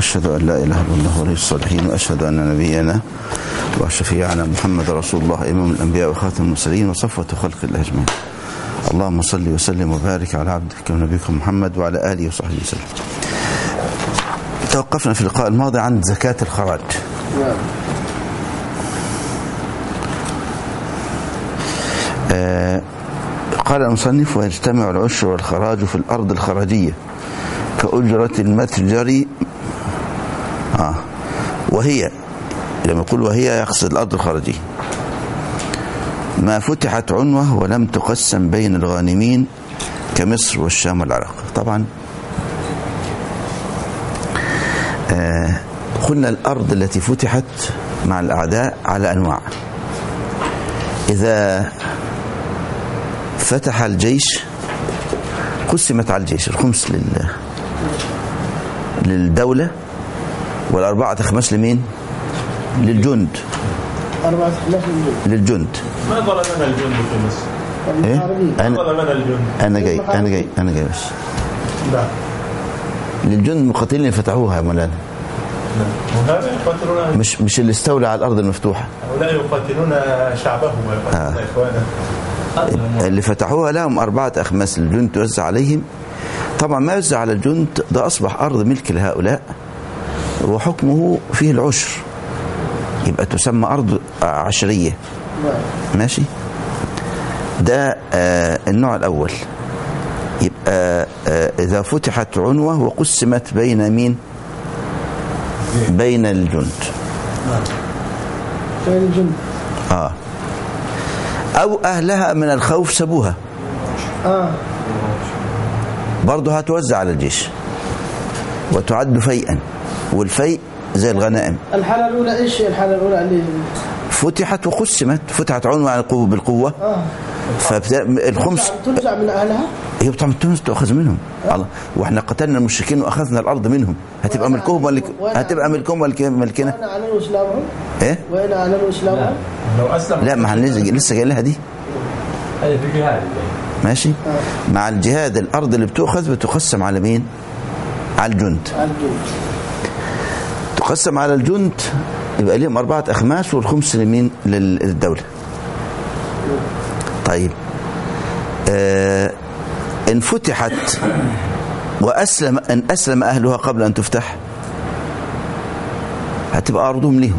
أشهد أن لا إله إلا الله ولي الصالحين وأشهد أن نبينا وشفيعنا محمد رسول الله إمام الأنبياء وخاتم المرسلين وصفوة خلق الله أجمعين اللهم صل وسلم وبارك على عبدك ونبيك محمد وعلى آله وصحبه وسلم توقفنا في اللقاء الماضي عن زكاة الخراج نعم آه، قال المصنف ويجتمع العشر والخراج في الأرض الخراجية كأجرة المتجر آه وهي لما يقول وهي يقصد الأرض الخراجية ما فتحت عنوة ولم تقسم بين الغانمين كمصر والشام والعراق طبعا آه قلنا الأرض التي فتحت مع الأعداء على أنواع إذا فتح الجيش قسمت على الجيش الخمس لل للدولة والأربعة أخماس لمين؟ للجند أربعة خمس مليون للجند ما ظلمنا الجند في مصر إيه؟ العربية أنا ظلمنا الجند أنا جاي أنا جاي أنا جاي بس نعم للجند المقاتلين اللي فتحوها يا مولانا نعم وهذا يقاتلون مش مش اللي استولى على الأرض المفتوحة هؤلاء يقاتلون شعبهم ويقاتلون إخوانهم اللي فتحوها لهم أربعة أخماس الجند توزع عليهم طبعا ما يوزع على الجند ده أصبح أرض ملك لهؤلاء وحكمه فيه العشر يبقى تسمى أرض عشرية نعم ماشي ده آه النوع الأول يبقى آه إذا فتحت عنوة وقسمت بين مين بين الجند كان الجند آه أو أهلها من الخوف سبوها اه برضه هتوزع على الجيش وتعد فيئا والفيء زي الغنائم الحالة الأولى إيش هي الحالة الأولى اللي فتحت وقسمت فتحت عنوة على القوة بالقوة اه فالخمس تنزع من أهلها هي طبعا تونس تؤخذ منهم الله واحنا قتلنا المشركين واخذنا الارض منهم هتبقى ملكهم ولا هتبقى ملكهم ولا ملكنا وين أعلنوا إسلامهم ايه وين أعلنوا إسلامهم لو أسلم لا ما هنلزق لسه جاي لها دي هذه في جهاد ماشي مع الجهاد الارض اللي بتؤخذ بتقسم على مين على الجند على الجند تقسم على الجند يبقى ليهم أربعة أخماس والخمس لمين لل- للدولة طيب آه إن فتحت وأسلم أن أسلم أهلها قبل أن تفتح هتبقى أرضهم ليهم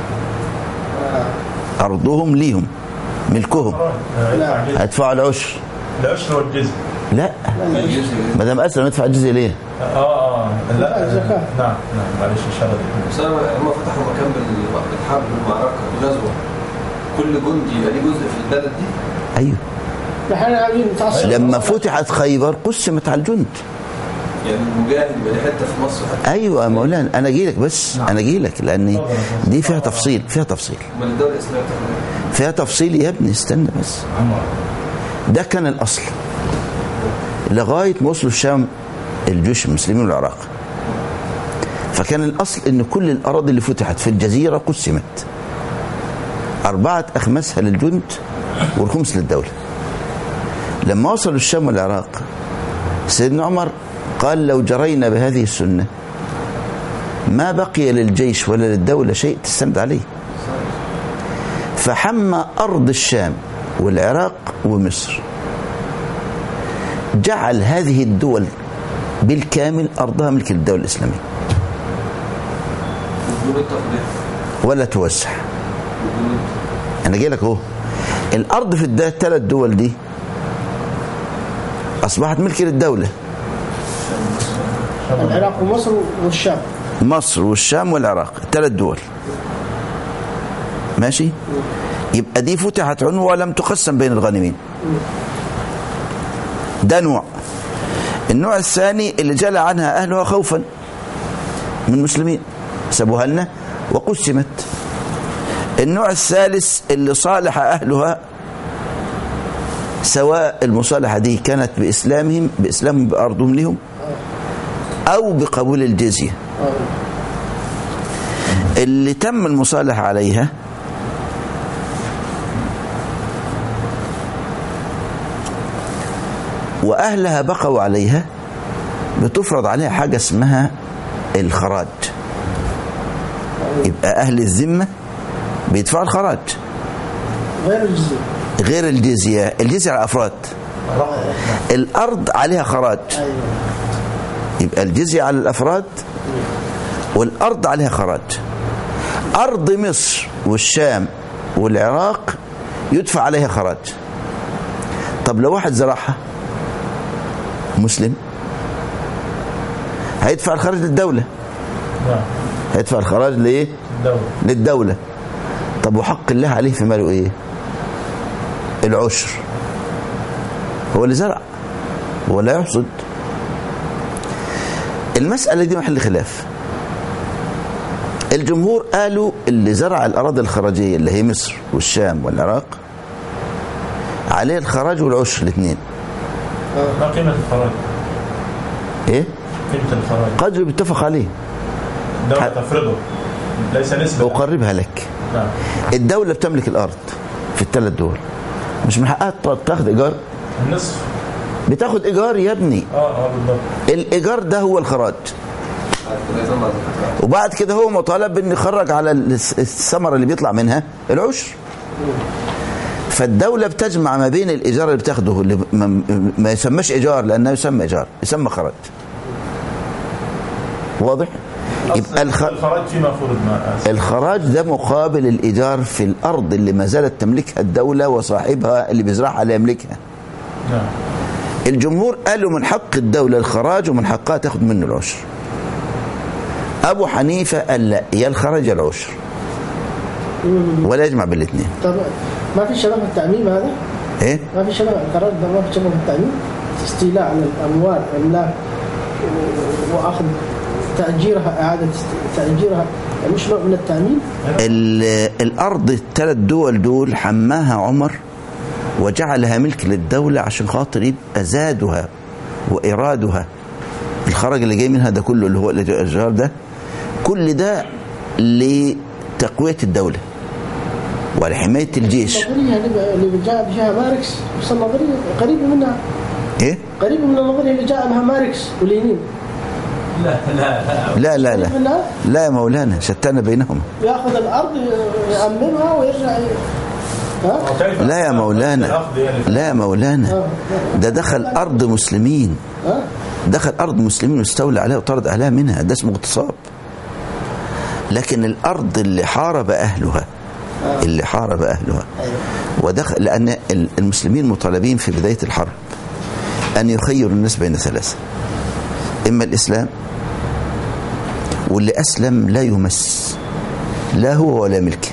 أرضهم ليهم ملكهم هيدفعوا العشر العشر والجزء لا ما دام أسلم يدفع الجزية ليه؟ اه اه لا الزكاة. نعم نعم معلش اشاره بس انا هم فتحوا مكان بال- بالحرب بالمعركه بالغزوه كل جندي يبقى ليه جزء في البلد دي أيوه نحن عايزين نتعصب لما فتحت خيبر قسمت على الجند يعني المجاهد يبقى ليه حته في مصر حته ايوه يا مولانا انا اجي لك بس انا اجي لك لان دي فيها تفصيل فيها تفصيل امال الدوله الاسلاميه بتعمل ايه؟ فيها تفصيل يا ابني استنى بس ده كان الاصل لغايه ما وصلوا الشام الجيوش المسلمين والعراق فكان الاصل ان كل الاراضي اللي فتحت في الجزيره قسمت اربعه اخماسها للجند والخمس للدوله لما وصلوا الشام والعراق سيدنا عمر قال لو جرينا بهذه السنه ما بقي للجيش ولا للدوله شيء تستند عليه فحمى أرض الشام والعراق ومصر جعل هذه الدول بالكامل أرضها ملك للدولة الإسلامية وجنود التفضيل ولا توسع وجنود أنا جاي لك أهو الأرض في الد- الثلاث دول دي أصبحت ملك للدولة العراق ومصر والشام مصر والشام والعراق الثلاث دول ماشي يبقى دي فتحت عنوة ولم تقسم بين الغانمين ده نوع النوع الثاني اللي جلى عنها أهلها خوفا من المسلمين سابوها لنا وقسمت النوع الثالث اللي صالح أهلها سواء المصالحة دي كانت بإسلامهم بإسلامهم بأرضهم لهم أو بقبول الجزية اللي تم المصالحة عليها وأهلها بقوا عليها بتفرض عليها حاجة اسمها الخراج يبقى أهل الذمة بيدفعوا الخراج غير الجزية غير الجزية الجزية على الأفراد الأرض عليها خراج أيوة يبقى الجزية على الأفراد والأرض عليها خراج أرض مصر والشام والعراق يدفع عليها خراج طب لو واحد زرعها مسلم هيدفع الخراج للدولة نعم هيدفع الخراج لإيه؟ الدولة للدولة طب وحق الله عليه في ماله إيه؟ العشر هو اللي زرع هو لا يحصد المسألة دي محل خلاف الجمهور قالوا اللي زرع الأراضي الخراجية اللي هي مصر والشام والعراق عليه الخراج والعشر الاثنين ما قيمة الخراج؟ ايه قيمة الخراج قدر بيتفق عليه الدولة ح- تفرضه ليس نسبة أقربها لك نعم الدولة بتملك الأرض في الثلاث دول مش من حقها ت- تاخد إيجار النصف بتاخد إيجار يا ابني اه اه بالضبط الإيجار ده هو الخراج بعد كده يطلع زكاة وبعد كده هو مطالب انه يخرج على الس- الثمره اللي بيطلع منها العشر فالدوله بتجمع ما بين الايجار اللي بتاخده اللي ما, ما يسمىش ايجار لانه يسمى ايجار يسمى خراج واضح يبقى الخ... الخراج فيما فرض ما الخراج ده مقابل الايجار في الارض اللي ما زالت تملكها الدوله وصاحبها اللي بيزرعها لا يملكها نعم الجمهور قالوا من حق الدولة الخراج ومن حقها تاخد منه العشر أبو حنيفة قال لا يا الخراج يا العشر ولا يجمع بالاثنين طب ما في شباب التعميم هذا؟ ايه ما في شباب القرار ده ما في شباب التعميم استيلاء على الاموال املاك و- واخذ تاجيرها اعاده است- تاجيرها مش نوع من التعميم؟ ال- الأرض الثلاث دول دول حماها عمر وجعلها ملك للدولة عشان خاطر يبقى زادها وإرادها الخرج اللي جاي منها ده كله اللي هو الإيجار ده كل ده لتقوية الدولة ولحماية الجيش النظريه اللي اللي جاء بها ماركس بس النظريه قريبه منها ايه قريبه من النظريه اللي جاء بها ماركس ولينين لا لا لا لا لا لا قريب منها لا يا مولانا شتان بينهما ياخذ الارض يأممها ويرجع ي- ها؟ وكيف لا يا مولانا الأخذ يعني لا يا مولانا ده دخل أرض مسلمين ها؟ دخل أرض مسلمين واستولى عليها وطرد أهلها منها ده اسمه اغتصاب لكن الأرض اللي حارب أهلها اللي حارب أهلها ودخل لأن ال- المسلمين مطالبين في بداية الحرب أن يخيروا الناس بين ثلاثة إما الإسلام واللي أسلم لا يمس لا هو ولا ملكه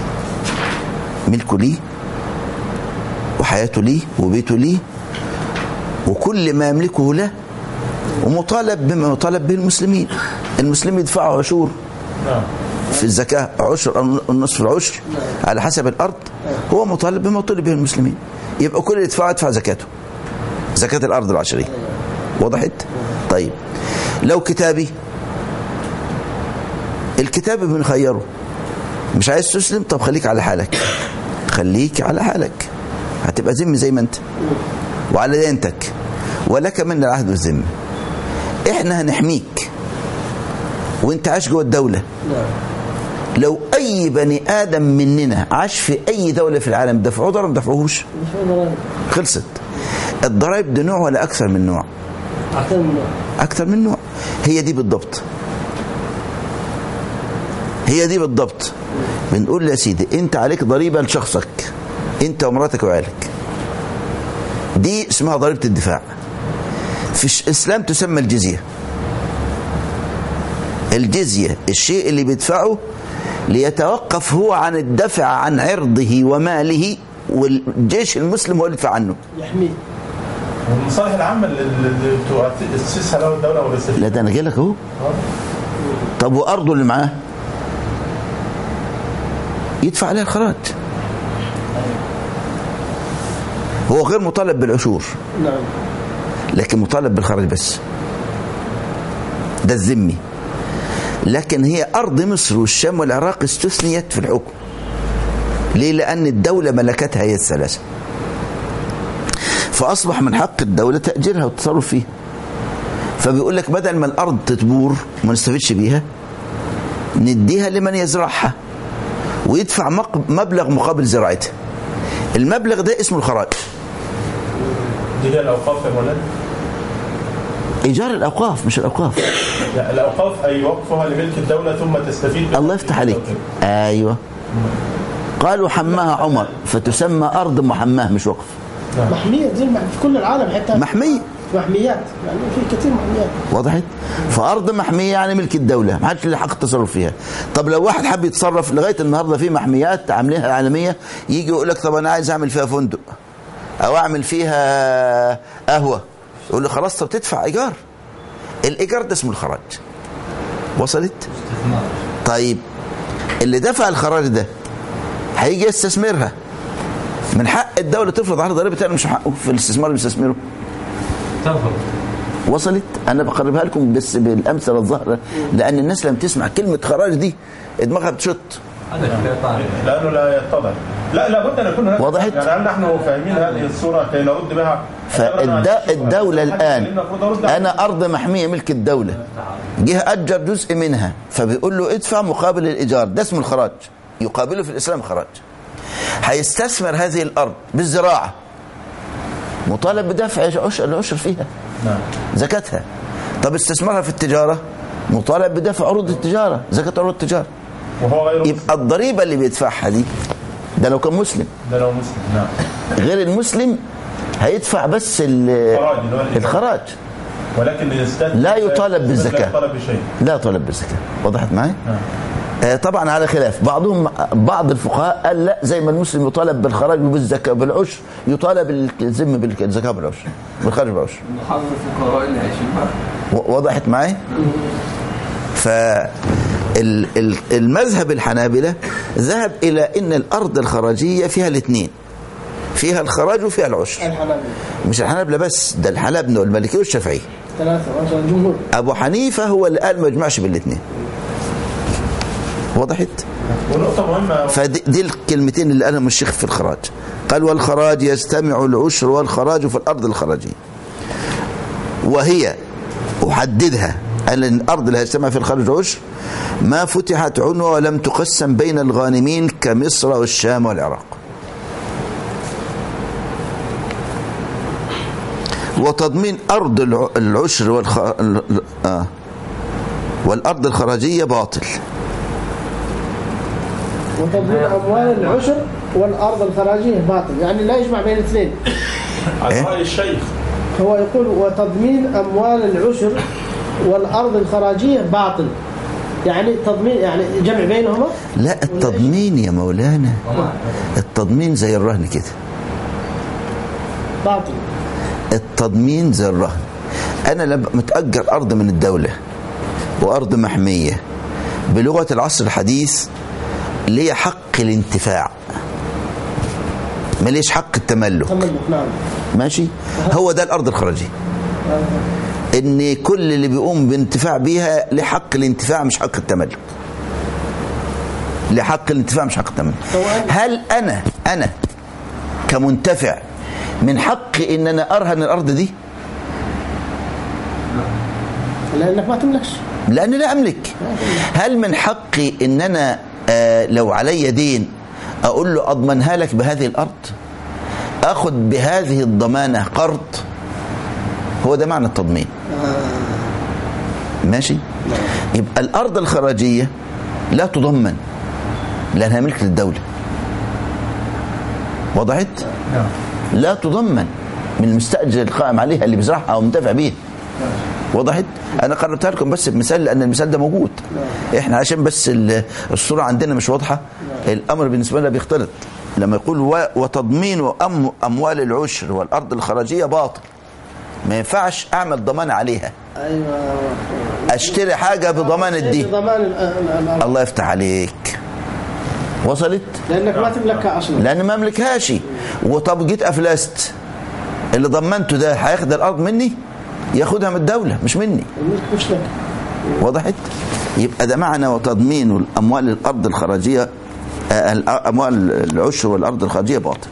ملكه ليه وحياته ليه وبيته ليه وكل ما يملكه له ومطالب بما يطالب به المسلمين المسلمين يدفعوا عشور نعم في الزكاة عشر أو النصف العشر على حسب الأرض هو مطالب بما طلب به المسلمين يبقى كل اللي يدفعه يدفع زكاته زكاة الأرض العشرية وضحت؟ طيب لو كتابي الكتاب بنخيره مش عايز تسلم طب خليك على حالك خليك على حالك هتبقى ذمي زي ما انت وعلى دينتك ولك منا العهد والذمه احنا هنحميك وانت عايش جوه الدوله لو اي بني ادم مننا عاش في اي دوله في العالم دفعوه ضرب ما دفعوهوش مش هو ضرائب. خلصت الضرائب دي نوع ولا اكثر من نوع أكثر من نوع. اكثر من نوع هي دي بالضبط هي دي بالضبط بنقول يا سيدي انت عليك ضريبه لشخصك انت ومراتك وعيالك دي اسمها ضريبه الدفاع في الاسلام تسمى الجزيه الجزيه الشيء اللي بيدفعه ليتوقف هو عن الدفع عن عرضه وماله والجيش المسلم هو اللي يدفع عنه يحميه والمصالح العامة اللي اللي تؤسسها له الدولة لا والاستثمار ده انا جاي لك اهو طب وارضه اللي معاه يدفع عليها الخراج هو غير مطالب بالعشور نعم لكن مطالب بالخراج بس ده الذمي لكن هي أرض مصر والشام والعراق استثنيت في الحكم ليه لأن الدولة ملكتها هي الثلاثة فأصبح من حق الدولة تأجيرها والتصرف فيها فبيقول لك بدل ما الأرض تتبور وما نستفدش بيها نديها لمن يزرعها ويدفع مق- مبلغ مقابل زراعتها المبلغ ده اسمه الخراج دي هي الاوقاف يا مولانا ايجار الاوقاف مش الاوقاف لا الاوقاف اي وقفها لملك الدوله ثم تستفيد منها الله يفتح عليك ايوه قالوا حماها عمر فتسمى ارض محماه مش وقف محمية زي ما في كل العالم حتى محمية. محميات يعني في كثير محميات وضحت فارض محميه يعني ملك الدوله ما حدش له حق التصرف فيها طب لو واحد حب يتصرف لغايه النهارده في محميات عاملينها العالميه يجي يقول لك طب انا عايز اعمل فيها فندق او اعمل فيها قهوه يقول له خلاص طب تدفع ايجار الايجار ده اسمه الخراج وصلت طيب اللي دفع الخراج ده هيجي يستثمرها من حق الدوله تفرض عليه ضريبه تاني مش من حقه في الاستثمار اللي بيستثمره تفضل وصلت انا بقربها لكم بس بالامثله الظاهره لان الناس لما تسمع كلمه خراج دي دماغها بتشط هذا كفايه طالب لانه لا يتضح لا لابد ان يكون هناك وضحت؟ يعني هل نحن فاهمين هذه الصوره كي نرد بها فالدولة الآن المفروض أرد على- أنا أرض محمية ملك الدولة جه أجر جزء منها فبيقول له ادفع مقابل الإيجار ده اسمه الخراج يقابله في الإسلام خراج هيستثمر هذه الأرض بالزراعة مطالب بدفع عشر العشر فيها نعم زكاتها طب استثمارها في التجارة مطالب بدفع عروض التجارة زكاة عروض التجارة وهو غير مسلم يبقى الضريبة اللي بيدفعها دي ده لو كان مسلم ده لو مسلم نعم غير المسلم هيدفع بس ال- الخراج اللي هو الإيجار. الخراج ولكن يستثمر لا يطالب بالزكاة. لا يطالب بشيء لا طلب بالزكاة وضحت معي؟ نعم آه طبعا على خلاف بعضهم بعض الفقهاء قال لا زي ما المسلم يطالب بالخراج وبالزكاة بالعشر يطالب الذم بالزكاة بالعشر بالخراج بالعشر حظ الفقراء اللي عايشين معاك و- وضحت معي؟ ف ال- ال- المذهب الحنابلة ذهب إلى أن الأرض الخراجية فيها الاثنين فيها الخراج وفيها العشر الحنابلة مش الحنابلة بس ده الحنابلة والمالكية والشافعية ثلاثة ما شاء الله الجمهور أبو حنيفة هو اللي قال ما يجمعش بالاثنين وضحت؟ ونقطه مهمه فدي دي الكلمتين اللي قالهم الشيخ في الخراج قال والخراج يجتمع العشر والخراج في الأرض الخراجية وهي أحددها قال إن الأرض اللي هيجتمع في الخراج عشر ما فتحت عنوة ولم تقسم بين الغانمين كمصر والشام والعراق وتضمين أرض الع- العشر والخ... ال- ال- آه. والأرض الخراجية باطل وتضمين أموال العشر والأرض الخراجية باطل يعني لا يجمع بين الاثنين على إيه؟ راي الشيخ هو يقول وتضمين أموال العشر والأرض الخراجية باطل يعني تضمين يعني جمع بينهما لا التضمين يا مولانا التضمين زي الرهن كده باطل التضمين زي الرهن انا لما متاجر ارض من الدوله وارض محميه بلغه العصر الحديث ليا حق الانتفاع ماليش حق التملك تملك نعم ماشي هو ده الارض الخراجيه ان كل اللي بيقوم بانتفاع بيها له حق الانتفاع مش حق التملك لحق الانتفاع مش حق التملك سواء- هل انا انا كمنتفع من حقي ان انا ارهن الارض دي لأنك ما تملكش لاني لا املك هل من حقي ان انا آه لو علي دين اقول له اضمنها لك بهذه الارض اخذ بهذه الضمانه قرض هو ده معنى التضمين ماشي يبقى الارض الخراجيه لا تضمن لانها ملك للدوله وضحت نعم لا تضمن من المستاجر القائم عليها اللي بيزرعها او منتفع بيها وضحت انا قررتها لكم بس بمثال لان المثال ده موجود احنا عشان بس ال- الصوره عندنا مش واضحه الامر بالنسبه لنا بيختلط لما يقول و- وتضمين أم اموال العشر والارض الخراجيه باطل ما ينفعش اعمل ضمان عليها أيوة اشتري حاجه بضمان الدين ضمان ال- ال- الأرض الله يفتح عليك وصلت لأنك ما تملكها أصلا لان ما املكهاش وطب جيت افلست اللي ضمنته ده هياخد الارض مني ياخدها من الدوله مش مني الملك مش لك وضحت يبقى ده معنى وتضمين الاموال الارض الخراجيه آه، الأ- اموال العشر والارض الخراجيه باطل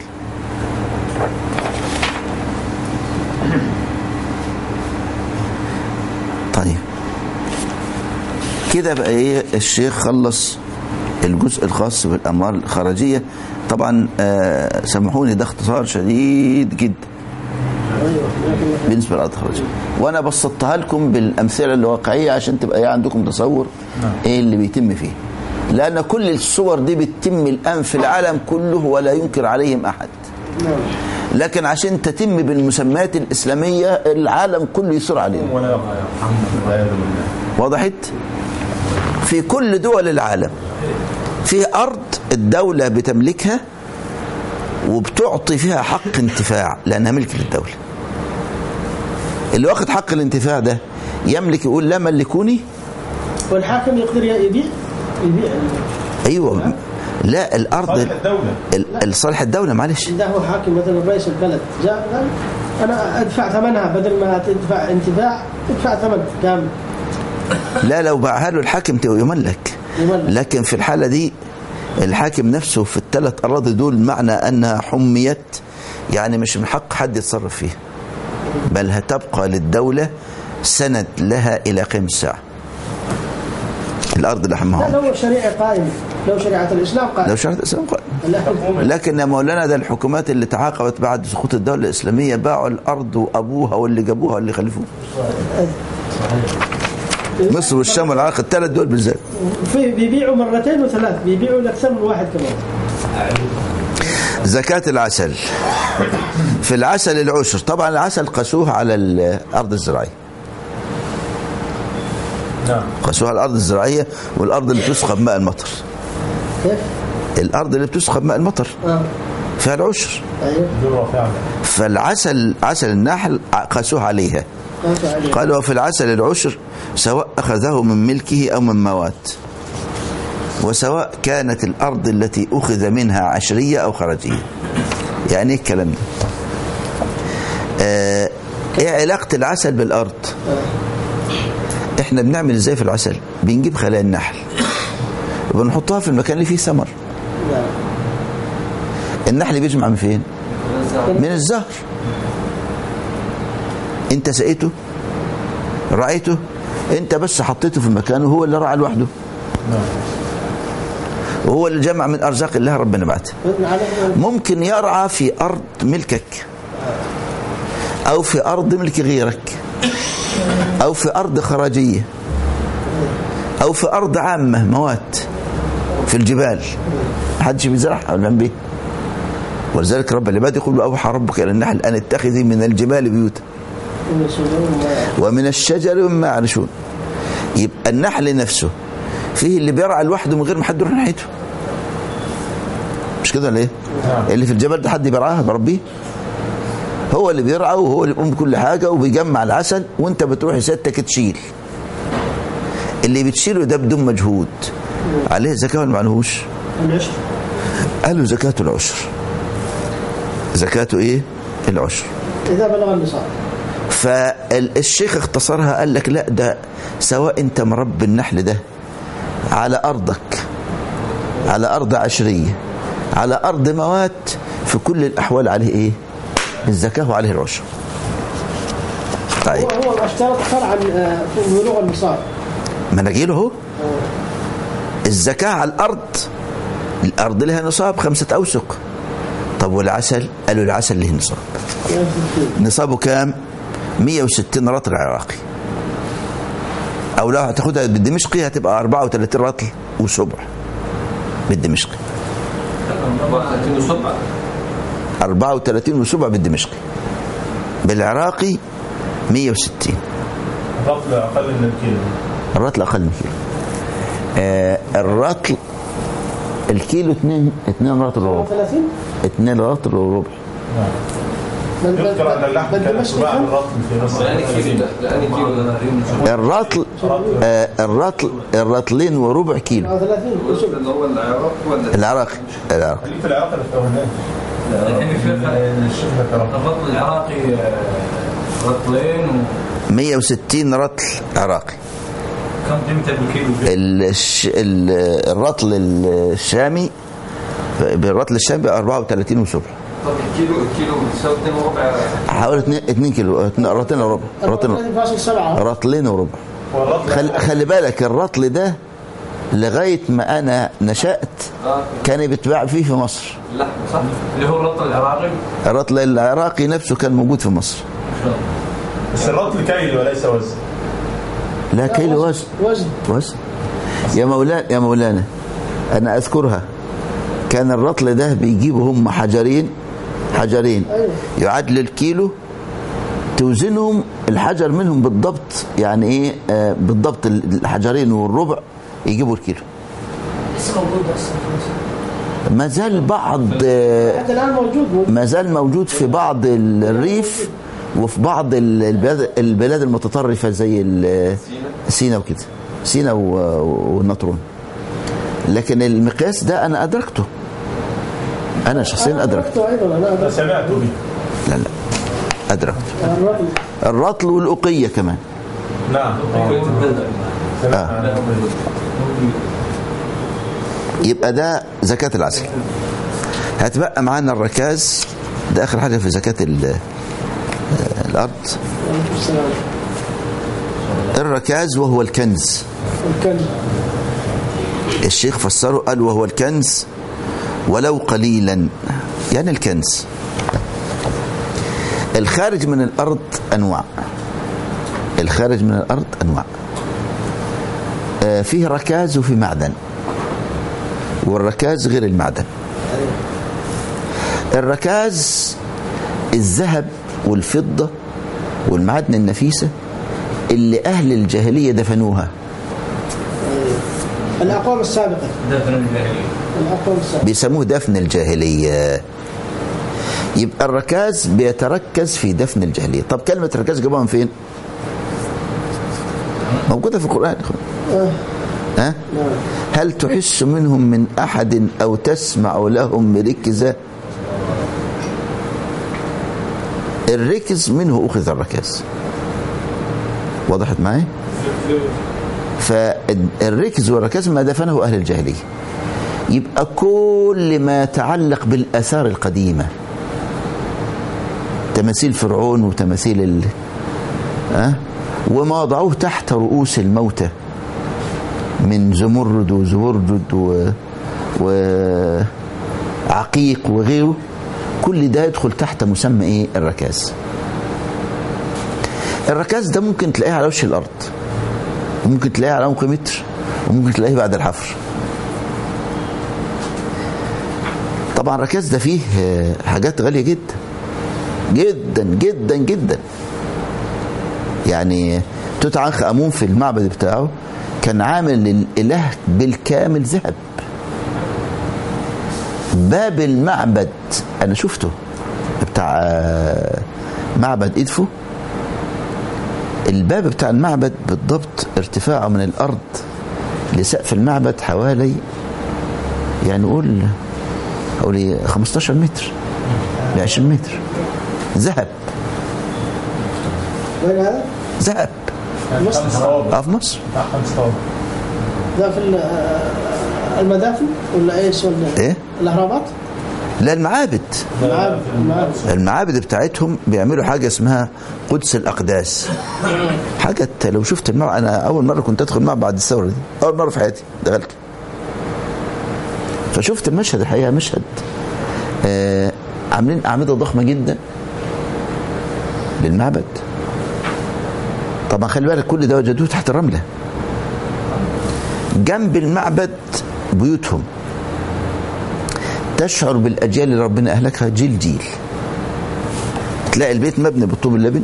طيب كده بقى ايه الشيخ خلص الجزء الخاص بالاموال الخارجيه طبعا آه سامحوني ده اختصار شديد جدا ايوه لكن بالنسبه للارض الخارجيه وانا بسطتها لكم بالامثله الواقعيه عشان تبقى ايه عندكم تصور ايه اللي بيتم فيه لان كل الصور دي بتتم الان في العالم كله ولا ينكر عليهم احد نعم لكن عشان تتم بالمسميات الاسلاميه العالم كله يصر عليهم ولا يقع والعياذ بالله وضحت في كل دول العالم في أرض الدولة بتملكها وبتعطي فيها حق انتفاع لأنها ملك للدولة اللي واخد حق الانتفاع ده يملك يقول لا ملكوني والحاكم يقدر يبيع يبيع أيوة لا الأرض صالح الدولة ال- الصالح الدولة معلش عنده هو حاكم مثلا رئيس البلد جاء قال انا ادفع ثمنها بدل ما تدفع انتفاع ادفع ثمن كامل لا لو باعها له الحاكم تبقى يملك يملك. لكن في الحالة دي الحاكم نفسه في الثلاث أراضي دول معنى أنها حميت يعني مش من حق حد يتصرف فيها بل هتبقى للدولة سند لها إلى قيم الساعة الأرض اللي لا حماها لو شريعه قائمه لو شريعه الاسلام لو قائمه شرط الإسلام قائم. لكن لكن يا مولانا ده الحكومات اللي تعاقبت بعد سقوط الدولة الإسلامية باعوا الأرض وأبوها واللي جابوها واللي خلفوها مصر والشام والعراق الثلاث دول بالذات في بيبيعوا مرتين وثلاث بيبيعوا لاكثر من واحد كمان زكاة العسل في العسل العشر طبعا العسل قسوه على الأرض الزراعية نعم قسوه على الأرض الزراعية والأرض اللي بتسقى بماء المطر كيف؟ الأرض اللي بتسقى بماء المطر اه فيها العشر ايوه ذروة فعلا فالعسل عسل النحل قاسوه عليها قاسوا عليه قال وفي العسل العشر سواء أخذه من ملكه أو من موات وسواء كانت الأرض التي أخذ منها عشرية أو خرجية يعني إيه الكلام ده آه إيه علاقة العسل بالأرض إحنا بنعمل إزاي في العسل بنجيب خلايا النحل وبنحطها في المكان اللي فيه ثمر نعم. النحل بيجمع من فين من الزهر انت سقيته رعيته انت بس حطيته في المكان وهو اللي رعى لوحده وهو اللي جمع من ارزاق الله ربنا بعته على- ممكن يرعى في ارض ملكك او في ارض ملك غيرك او في ارض خراجيه او في ارض عامه موات في الجبال محدش بيزرعها ولا بيه ولذلك رب العباد يقول اوحى ربك الى النحل ان اتخذي من الجبال بيوتا من الشجر وما- ومن الشجر ومما يعرشون يبقى النحل نفسه فيه اللي بيرعى لوحده من غير ما حد يروح ناحيته مش كده ولا ايه؟ اللي في الجبل ده حد بيرعاه بربيه هو اللي بيرعى وهو اللي بيقوم بكل حاجه وبيجمع العسل وانت بتروح سيادتك تشيل اللي بتشيله ده بدون مجهود عليه زكاه ولا معلهوش؟ العشر قالوا زكاة العشر زكاة ايه؟ العشر اذا بلغ النصاب فالشيخ اختصرها قال لك لا ده سواء انت مربي النحل ده على ارضك على ارض عشريه على ارض موات في كل الاحوال عليه ايه؟ الزكاه وعليه العشر. طيب هو هو اشترط فرعا آه، في بلوغ النصاب ما انا جاي له اهو الزكاه على الارض الارض لها نصاب خمسه اوسق طب والعسل؟ قالوا العسل له نصاب يعني في الكيلو. نصابه كام 160 رطل عراقي او لو هتاخدها بالدمشقي هتبقى 34 رطل وسبع بالدمشقي 34 وسبعة 34 وسبع بالدمشقي بالعراقي 160 الرطل أقل من الكيلو الرطل اقل من كيلو آه الرطل الكيلو 2 2 رطل وربع 30 2 رطل وربع بل- بل- يذكر أن اللحم بل كان دمشق اتباع كم؟ الرطل في نصر لأني كيلو ده لأني كيلو ده الرطل آه الرطل الرطلين وربع كيلو آه، 30 وسبع. اللي هو العراق ولا العراقي العراقي خليك في العراق اللي افتوهناه الحين يا شيخ الشيخ ذكره الرطل العراقي آه، رطلين و 160 رطل عراقي كم قيمته بالكيلو الش... ال- الرطل الشامي بالرطل الشامي بقى 34 وسبع طب الكيلو الكيلو بتساوي 2 وربع حوالي 2 2 كيلو اتنين- رطلين وربع رطلين 34.7 رطلين وربع والرطل خل... خلي بالك الرطل ده لغايه ما انا نشات اه كان بيتباع فيه في مصر اللحم صح اللي هو الرطل العراقي الرطل العراقي نفسه كان موجود في مصر بس الرطل كيل وليس وزن لا كيلو وزن وزن وزن يا مولانا يا مولانا انا اذكرها كان الرطل ده بيجيبوا هم حجرين حجرين أيوة. يعادل الكيلو توزنهم الحجر منهم بالضبط يعني ايه آه بالضبط الحجرين والربع يجيبوا الكيلو لسه موجود اصلا ما زال بعض آه حتى الان موجود موجود. ما زال موجود في بعض الريف وفي بعض ال- البلاد البلاد المتطرفه زي ال- سينا وكده سينا و- والنطرون لكن المقياس ده انا ادركته انا شخصيا ادركته ايضا انا أنا أدركته. سمعت به لا لا ادركته الرأي الرطل والأقية كمان نعم بقية البلد سمعت آه. عنه. يبقى ده زكاة العسل هتبقى معانا الركاز ده آخر حاجة في زكاة ال- آه، الأرض عليكم السلام الركاز وهو الكنز الكلب الشيخ فسره قال وهو الكنز ولو قليلا يعني الكنز الخارج من الأرض أنواع الخارج من الأرض أنواع آه، فيه ركاز وفي معدن والركاز غير المعدن الركاز الذهب والفضة والمعادن النفيسة اللي أهل الجاهلية دفنوها الاقوام السابقه دفن الجاهلية الاقوام السابقه بيسموه دفن الجاهلية يبقى الركاز بيتركز في دفن الجاهلية طب كلمة ركاز جابوها من فين موجودة في القرآن يا إخوان. آه. ها نعم هل تحس منهم من أحد أو تسمع لهم ركزة الركز منه أخذ الركاز وضحت معي فالركز والركاز ما دفنه أهل الجاهلية يبقى كل ما يتعلق بالآثار القديمة تماثيل فرعون وتماثيل ال... أه؟ وما وضعوه تحت رؤوس الموتى من زمرد وزبرجد و... وعقيق وغيره كل ده يدخل تحت مسمى ايه الركاز الركاز ده ممكن تلاقيه على وش الارض وممكن تلاقيه على عمق متر وممكن تلاقيه بعد الحفر طبعا الركاز ده فيه آه، حاجات غالية جدا جدا جدا جدا يعني توت عنخ امون في المعبد بتاعه كان عامل للاله بالكامل ذهب باب المعبد انا شفته بتاع آه، معبد ادفو الباب بتاع المعبد بالضبط ارتفاعه من الارض لسقف المعبد حوالي يعني نقول حوالي 15 متر ل 20 متر ذهب وين هذا؟ ذهب مصر. خمس صوابع اه في مصر خمس صوابع ده في ال- آه، المدافن ولا ايش ولا ايه الاهرامات؟ لا المعابد المعابد المعابد المعابد بتاعتهم بيعملوا حاجه اسمها قدس الاقداس حاجه أنت لو شفت المعبد انا اول مره كنت ادخل معبد بعد الثوره دي اول مره في حياتي دخلت فشفت المشهد الحقيقه مشهد آه عاملين اعمده ضخمه جدا للمعبد طبعا خلي بالك كل ده وجدوه تحت الرمله جنب المعبد بيوتهم تشعر بالاجيال اللي ربنا اهلكها جيل جيل تلاقي البيت مبني بالطوب اللبن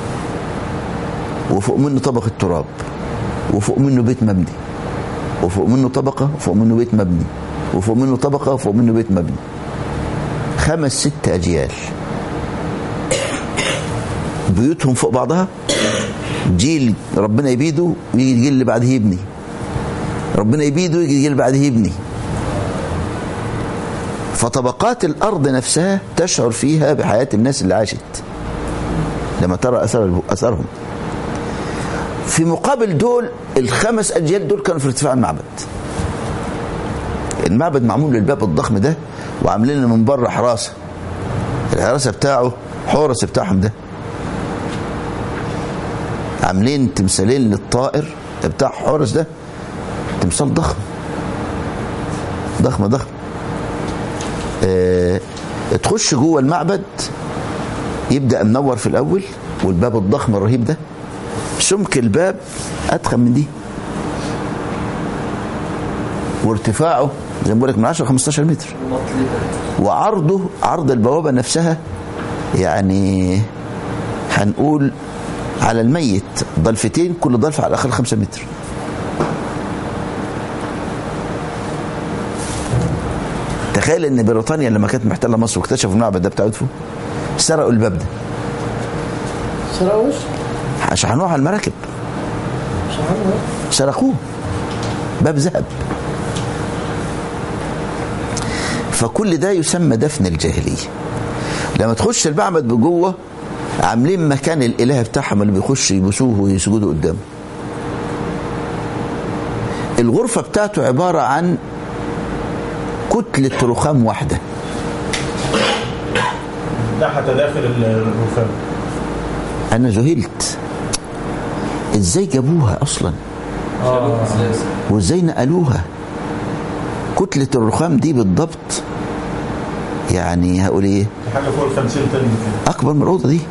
وفوق منه طبقه تراب وفوق منه بيت مبني وفوق منه طبقه وفوق منه بيت مبني وفوق منه طبقه وفوق منه بيت مبني خمس ست اجيال بيوتهم فوق بعضها جيل ربنا يبيده ويجي الجيل اللي بعده يبني ربنا يبيده ويجي الجيل اللي بعده يبني فطبقات الارض نفسها تشعر فيها بحياه الناس اللي عاشت لما ترى اثر اثرهم في مقابل دول الخمس اجيال دول كانوا في ارتفاع المعبد المعبد معمول للباب الضخم ده وعاملين له من بره حراسه الحراسه بتاعه حورس بتاعهم ده عاملين تمثالين للطائر بتاع حورس ده تمثال ضخم ضخم ضخم آه تخش جوه المعبد يبدا منور في الاول والباب الضخم الرهيب ده سمك الباب اتخن من دي وارتفاعه زي ما بقول لك من 10 ل 15 متر وعرضه عرض البوابه نفسها يعني هنقول على الميت ضلفتين كل ضلفه على الاقل 5 متر تخيل ان بريطانيا لما كانت محتله مصر واكتشفوا المعبد ده بتاع ادفو سرقوا الباب ده سراوش شحنوه على المراكب شحنها سرقوه باب ذهب فكل ده يسمى دفن الجاهلية لما تخش المعبد بجوه عاملين مكان الإله بتاعهم اللي بيخش يبوسوه ويسجدوا قدامه الغرفة بتاعته عبارة عن كتلة رخام واحدة تحت داخل الرخام أنا ذهلت إزاي جابوها أصلا شالوه اساسا وإزاي نقلوها كتلة الرخام دي بالضبط يعني هقول إيه حاجه فوق ال 50 طن كده اكبر من الاوضه دي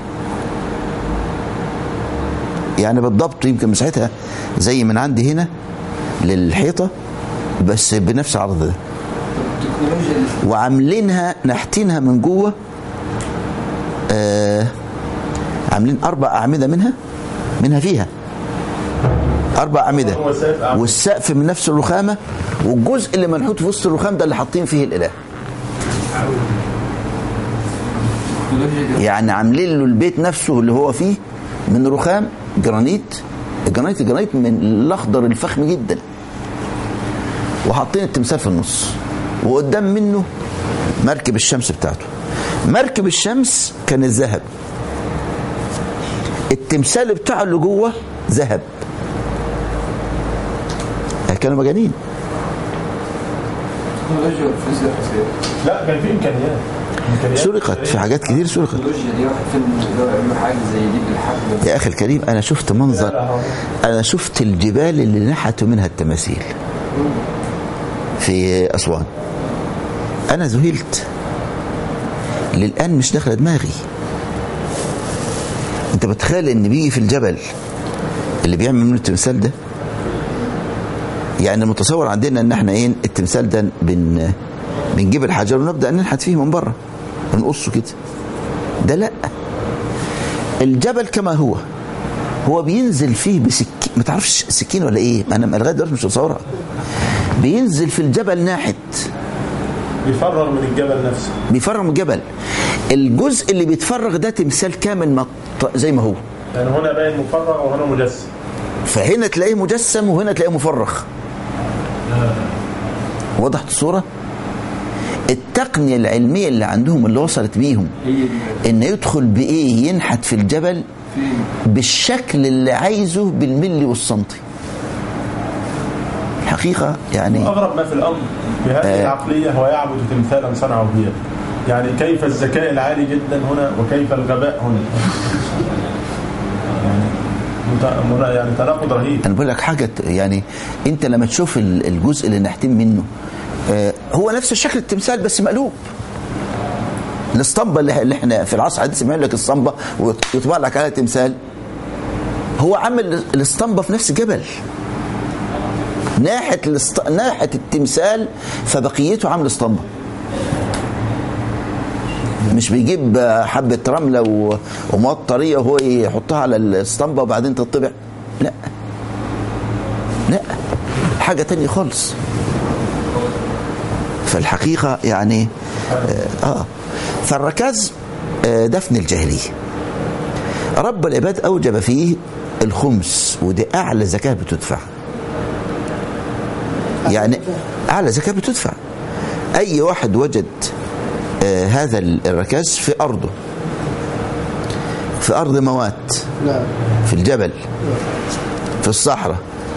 يعني بالضبط يمكن مساحتها زي من عندي هنا للحيطه بس بنفس العرض ده التكنولوجيا اللي وعاملينها نحتينها من جوه آه عاملين اربع اعمده منها منها فيها اربع اعمده هو سقف أعمدة. والسقف من نفس الرخامه والجزء اللي منحوت في وسط الرخام ده اللي حاطين فيه الاله التكنولوجيا دي يعني عاملين له البيت نفسه اللي هو فيه من رخام جرانيت الجرانيت الجرانيت من الاخضر الفخم جدا وحاطين التمثال في النص وقدام منه مركب الشمس بتاعته مركب الشمس كان الذهب التمثال بتاعه اللي جوه ذهب كانوا مجانين التكنولوجيا والفيزياء حسين لا كان في امكانيات امكانيات سرقت في حاجات كتير سرقت التكنولوجيا دي واحد فيلم يقدروا يعملوا حاجه زي دي بالحجم يا اخي الكريم انا شفت منظر انا شفت الجبال اللي نحتوا منها التماثيل في اسوان انا ذهلت للان مش داخله دماغي انت متخيل ان بيجي في الجبل اللي بيعمل منه التمثال ده يعني المتصور عندنا ان احنا ايه التمثال ده بن بنجيب الحجر ونبدا ننحت فيه من بره ونقصه كده ده لا الجبل كما هو هو بينزل فيه بسكين ما تعرفش سكين ولا ايه انا لغايه دلوقتي مش متصورها بينزل في الجبل ناحت بيفرغ من الجبل نفسه بيفرغ من الجبل الجزء اللي بيتفرغ ده تمثال كامل مط- زي ما هو يعني هنا باين مفرغ وهنا مجسم فهنا تلاقيه مجسم وهنا تلاقيه مفرغ وضحت الصورة التقنية العلمية اللي عندهم اللي وصلت بيهم هي دي ان يدخل بايه ينحت في الجبل بالشكل اللي عايزه بالملي والسنتي الحقيقة يعني اغرب ما في الامر بهذه العقليه هو يعبد تمثالا صنعه بيده يعني كيف الذكاء العالي جدا هنا وكيف الغباء هنا يعني مت- منا- يعني تناقض رهيب انا بقول لك حاجه ت- يعني انت لما تشوف ال- الجزء اللي نحتين منه آه، هو نفس الشكل التمثال بس مقلوب الاسطمبه اللي اللي احنا في العصر الحديث بيعمل لك الاسطمبه ويطبع لك عليها تمثال هو عامل الاسطمبه في نفس الجبل ناحيه الاسط... ناحيه التمثال فبقيته عامل اسطمبه مش بيجيب حبة رملة و- ومواد طرية وهو يحطها على الاسطمبة وبعدين تطبع لا لا حاجة تانية خالص فالحقيقة يعني آه, آه فالركاز آه دفن الجاهلية رب العباد أوجب فيه الخمس ودي أعلى زكاة بتدفع يعني أعلى زكاة بتدفع أي واحد وجد آه هذا الركاز في أرضه في أرض موات نعم في الجبل في الصحراء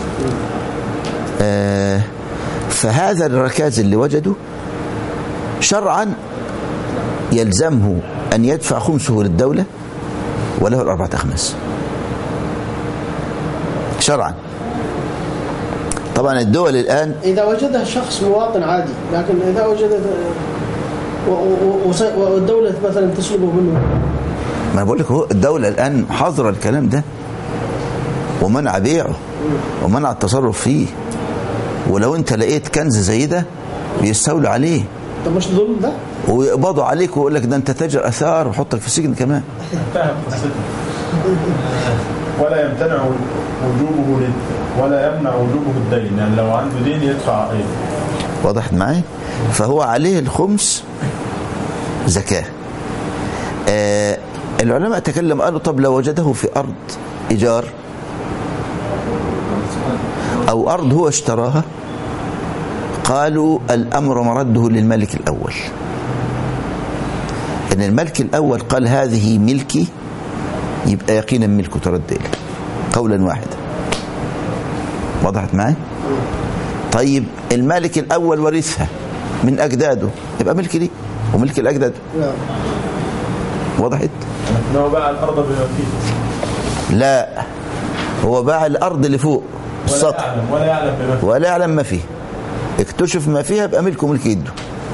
آه فهذا الركاز اللي وجده شرعا يلزمه أن يدفع خمسه للدولة وله الأربعة أخماس شرعا طبعا الدول الآن إذا وجدها شخص مواطن عادي لكن إذا وجدت و- و- وص- والدولة مثلا تسلبه منه ما أنا بقول لك هو الدولة الآن حاضرة الكلام ده ومنع بيعه ومنع التصرف فيه ولو انت لقيت كنز زي ده بيستولوا عليه طب مش ظلم ده؟ ويقبضوا عليك ويقول لك ده انت تاجر اثار وحطك في السجن كمان انتهت قصته ولا يمتنع وجوبه لل... ولا يمنع وجوبه الدين يعني لو عنده دين يدفع ايه وضحت معي فهو عليه الخمس زكاة آه العلماء تكلم قالوا طب لو وجده في أرض إيجار أو أرض هو اشتراها قالوا الأمر مرده للملك الأول إن الملك الأول قال هذه ملكي يبقى يقينا ملكه ترد إليه قولا واحدا وضحت معي طيب الملك الأول ورثها من أجداده يبقى ملك ليه وملك الأجداد نعم وضحت لكن هو باع الارض بما فيه لا هو باع الأرض اللي فوق ولا السطح يعلم ولا يعلم بما فيه ولا يعلم ما فيه اكتشف ما فيها يبقى ملكه ملك يده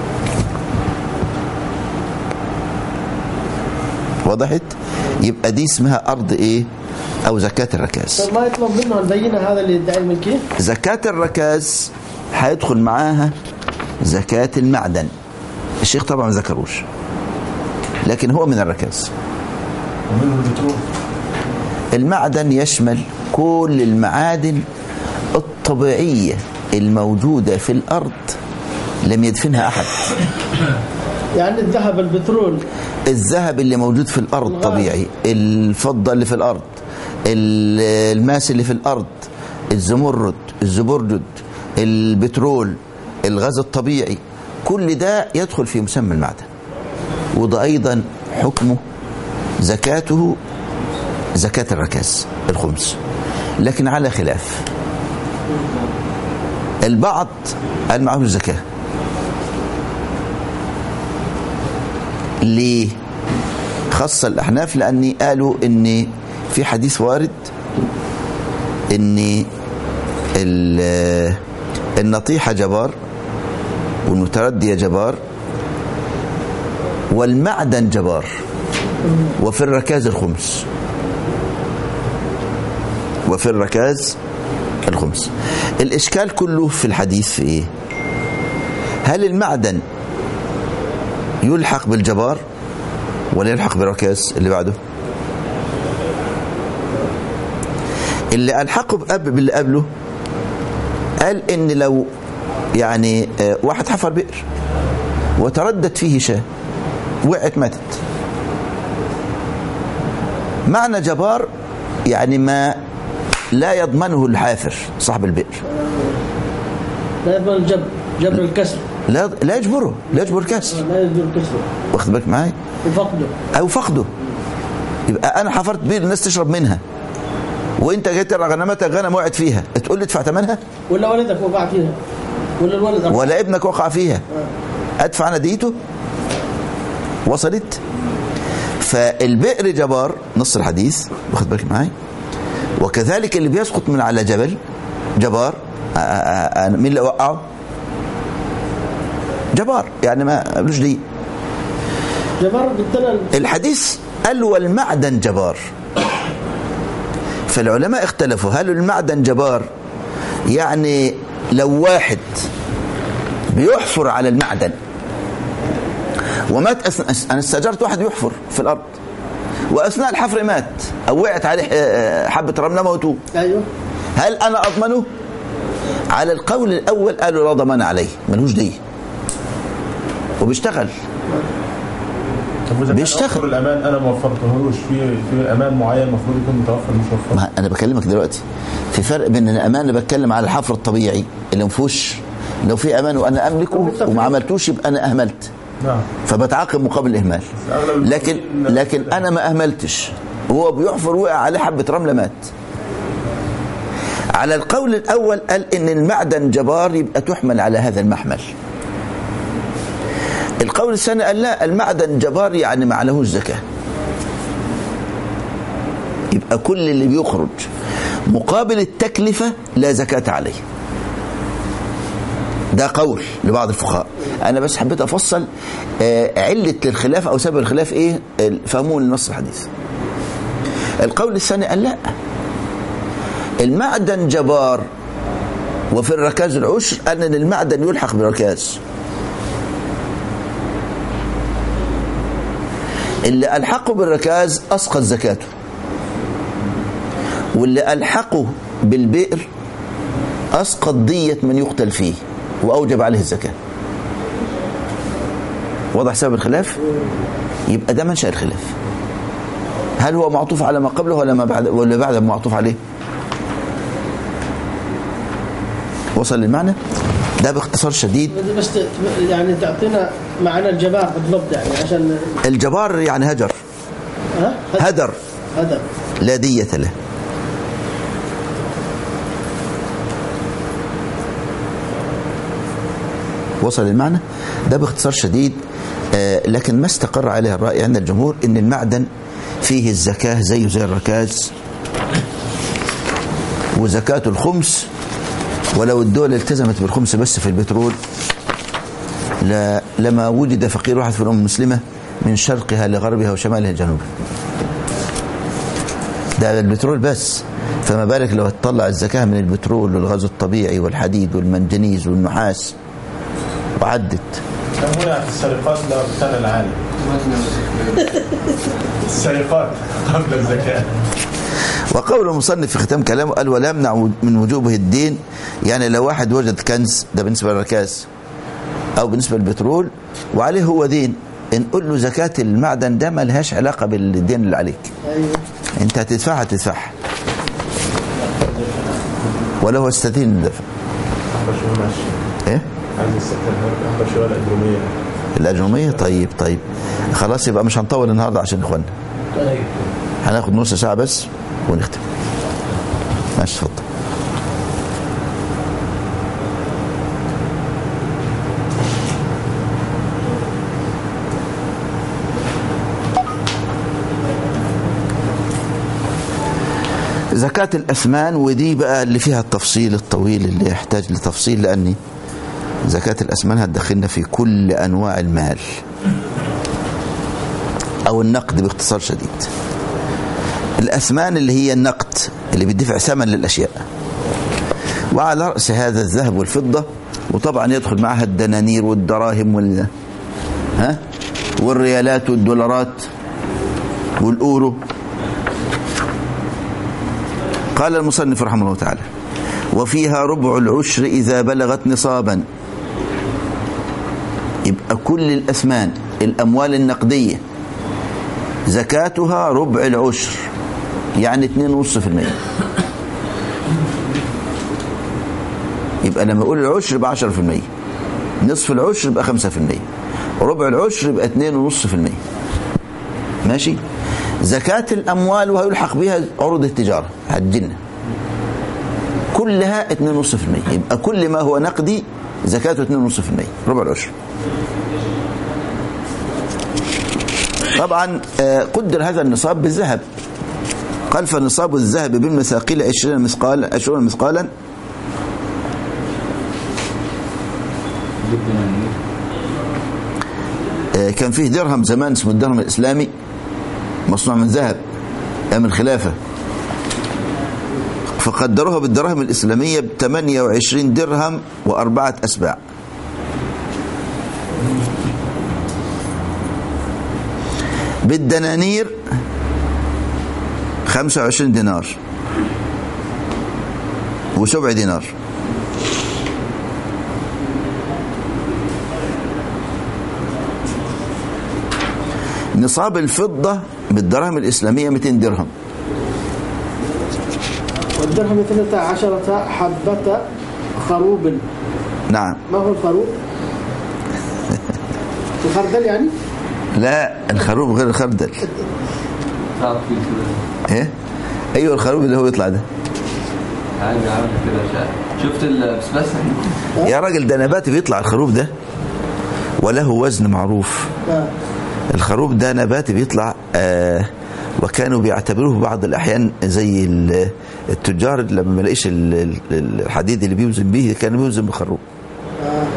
وضحت يبقى دي اسمها أرض إيه أو زكاة الركاز طب ما يطلب منه البينة هذا اللي يدعي الملكية؟ زكاة الركاز هيدخل معاها زكاة المعدن الشيخ طبعا ما ذكروش لكن هو من الركاز ومنه البترول المعدن يشمل كل المعادن الطبيعية الموجودة في الأرض لم يدفنها أحد يعني الذهب البترول الذهب اللي موجود في الأرض الغاز. طبيعي الفضة اللي في الأرض ال- الماس اللي في الأرض الزمرد الزبرجد البترول الغاز الطبيعي كل ده يدخل في مسمى المعدن وده أيضا حكمه زكاته زكاة الركاز الخمس لكن على خلاف البعض قال معه الزكاة ليه خاصة الأحناف لأني قالوا إن في حديث وارد إن ال- النطيحة جبار والمتردية جبار والمعدن جبار وفي الركاز الخمس وفي الركاز الخمس الإشكال كله في الحديث في إيه هل المعدن يلحق بالجبار ولا يلحق بالركاز اللي بعده اللي ألحقه بأب باللي قبله قال إن لو يعني آه، واحد حفر بئر وتردد فيه شاة وقعت ماتت معنى جبار يعني ما لا يضمنه الحافر صاحب البئر لا يضمن الجبر جبر الكسر لا لا يجبره لا يجبر كسر لا يجبر كسره واخد بالك معايا وفقده او فقده يبقى انا حفرت بير الناس تشرب منها وانت جيت ترى غنمتك غنم وقعت فيها تقول لي ادفع ثمنها ولا ولدك وقع فيها ولا الولد أربعة. ولا ابنك وقع فيها ادفع انا ديته وصلت فالبئر جبار نص الحديث واخد بالك معايا وكذلك اللي بيسقط من على جبل جبار آ- آ- آ- مين اللي وقعه جبار يعني ما ملوش دي جبر بالدلال الحديث قال والمعدن جبار فالعلماء اختلفوا هل المعدن جبار يعني لو واحد بيحفر على المعدن ومات أثناء أنا استأجرت واحد يحفر في الأرض وأثناء الحفر مات أو وقعت عليه آه، حبة رملة موتوه ايوه هل أنا أضمنه؟ على القول الأول قالوا لا ضمان عليه ملوش دي وبيشتغل طب واذا كان بيشتغل. عنصر الامان انا ما وفرتهوش في في امان معين المفروض يكون متوفر مش متوفر ما انا بكلمك دلوقتي في فرق بين الامان اللي بتكلم على الحفر الطبيعي اللي ما فيهوش لو في امان وانا املكه وما عملتوش يبقى انا اهملت نعم فبتعاقب مقابل الاهمال أغلب لكن المسؤولين- لكن انا ما اهملتش هو بيحفر وقع عليه حبه رمله مات على القول الاول قال ان المعدن جبار يبقى تحمل على هذا المحمل القول الثاني قال لا المعدن جبار يعني ما عليهوش زكاه يبقى كل اللي بيخرج مقابل التكلفة لا زكاة عليه ده قول لبعض الفقهاء انا بس حبيت افصل آه، عله الخلاف او سبب الخلاف ايه فهمون النص الحديث القول الثاني قال لا المعدن جبار وفي الركاز العشر قال ان المعدن يلحق بالركاز اللي الحقه بالركاز اسقط زكاته واللي الحقه بالبئر اسقط دية من يقتل فيه واوجب عليه الزكاه واضح سبب الخلاف يبقى ده منشا الخلاف هل هو معطوف على ما قبله ولا ما بعد ولا بعد ما معطوف عليه وصل للمعنى ده باختصار شديد بس ت- يعني تعطينا معنى الجبار بالضبط يعني عشان الجبار يعني هجر ها هدر هذا لا دية له وصل المعنى ده باختصار شديد آه لكن ما استقر عليه الرأي عند الجمهور ان المعدن فيه الزكاة زيه زي الركاز وزكاة الخمس ولو الدولة التزمت بالخمس بس في البترول لا لما وجد فقير واحد في الأمة المسلمة من شرقها لغربها وشمالها لجنوبها ده البترول بس فما بالك لو تطلع الزكاة من البترول والغاز الطبيعي والحديد والمنجنيز والنحاس وعدت هنا السرقات لا الثاني العالي السرقات قبل الزكاة وقول المصنف في ختام كلامه قال ولا يمنع من وجوبه الدين يعني لو واحد وجد كنز ده بالنسبة للركاز أو بالنسبة للبترول وعليه هو دين نقول له زكاة المعدن ده ما لهاش علاقة بالدين اللي عليك ايوه انت هتدفعها تدفعها وله استدين دفع أحبش هو ماشي ايه عايز السكة أحبش هو الأجرومية الأجرومية طيب طيب خلاص يبقى مش هنطول النهاردة عشان إخواننا طيب هناخد نص ساعة بس ونختم ماشي اتفضل زكاة الأثمان ودي بقى اللي فيها التفصيل الطويل اللي يحتاج لتفصيل لأني زكاة الأثمان هتدخلنا في كل أنواع المال أو النقد باختصار شديد الأثمان اللي هي النقد اللي بيدفع ثمن للأشياء وعلى رأس هذا الذهب والفضة وطبعا يدخل معها الدنانير والدراهم وال ها والريالات والدولارات والأورو قال المصنف رحمه الله تعالى وفيها ربع العشر إذا بلغت نصابا يبقى كل الأثمان الأموال النقدية زكاتها ربع العشر يعني 2.5% يبقى لما اقول العشر يبقى 10% نصف العشر يبقى 5% ربع العشر يبقى 2.5% ماشي زكاة الأموال ويلحق بها عروض التجارة هتجنة كلها 2.5% يبقى كل ما هو نقدي زكاته 2.5% ربع العشر طبعا آه، قدر هذا النصاب بالذهب قال فنصاب الذهب بالمثاقيل 20 مثقال 20 مثقالا آه، كان فيه درهم زمان اسمه الدرهم الإسلامي مصنوع من ذهب أيام الخلافة فقدروها بالدراهم الإسلامية ب 28 درهم وأربعة أسباع بالدنانير 25 دينار وسبع دينار نصاب الفضة بالدراهم الإسلامية 200 درهم والدرهم اثنتا عشرة حبة خروب نعم ما هو الخروب؟ الخردل يعني؟ لا الخروب غير الخردل تعرف في كده ايه ايوه الخروب اللي هو يطلع ده عادي عامل كده شا- شفت ال- بس بس يا راجل ده نباتي بيطلع الخروب ده وله وزن معروف آه. الخروب ده نباتي بيطلع آه وكانوا بيعتبروه بعض الاحيان زي ال- التجار لما ما لاقيش ال- ال- الحديد اللي بيوزن به كانوا بيوزن بخروب آه.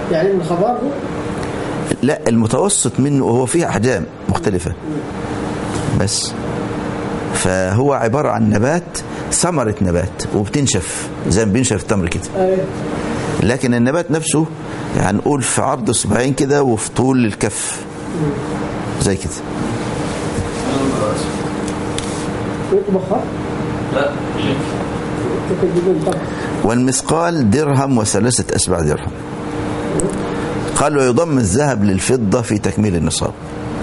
يعني من خضار هو لا المتوسط منه وهو فيه احجام مختلفه بس فهو عباره عن نبات ثمره نبات وبتنشف زي ما بينشف التمر كده آه، لكن النبات نفسه يعني نقول في عرض الصباعين كده وفي طول الكف زي كده يطبخ ها؟ لا تكذبون طبخ والمثقال درهم وثلاثة أسباع درهم قال ويضم الذهب للفضة في تكميل النصاب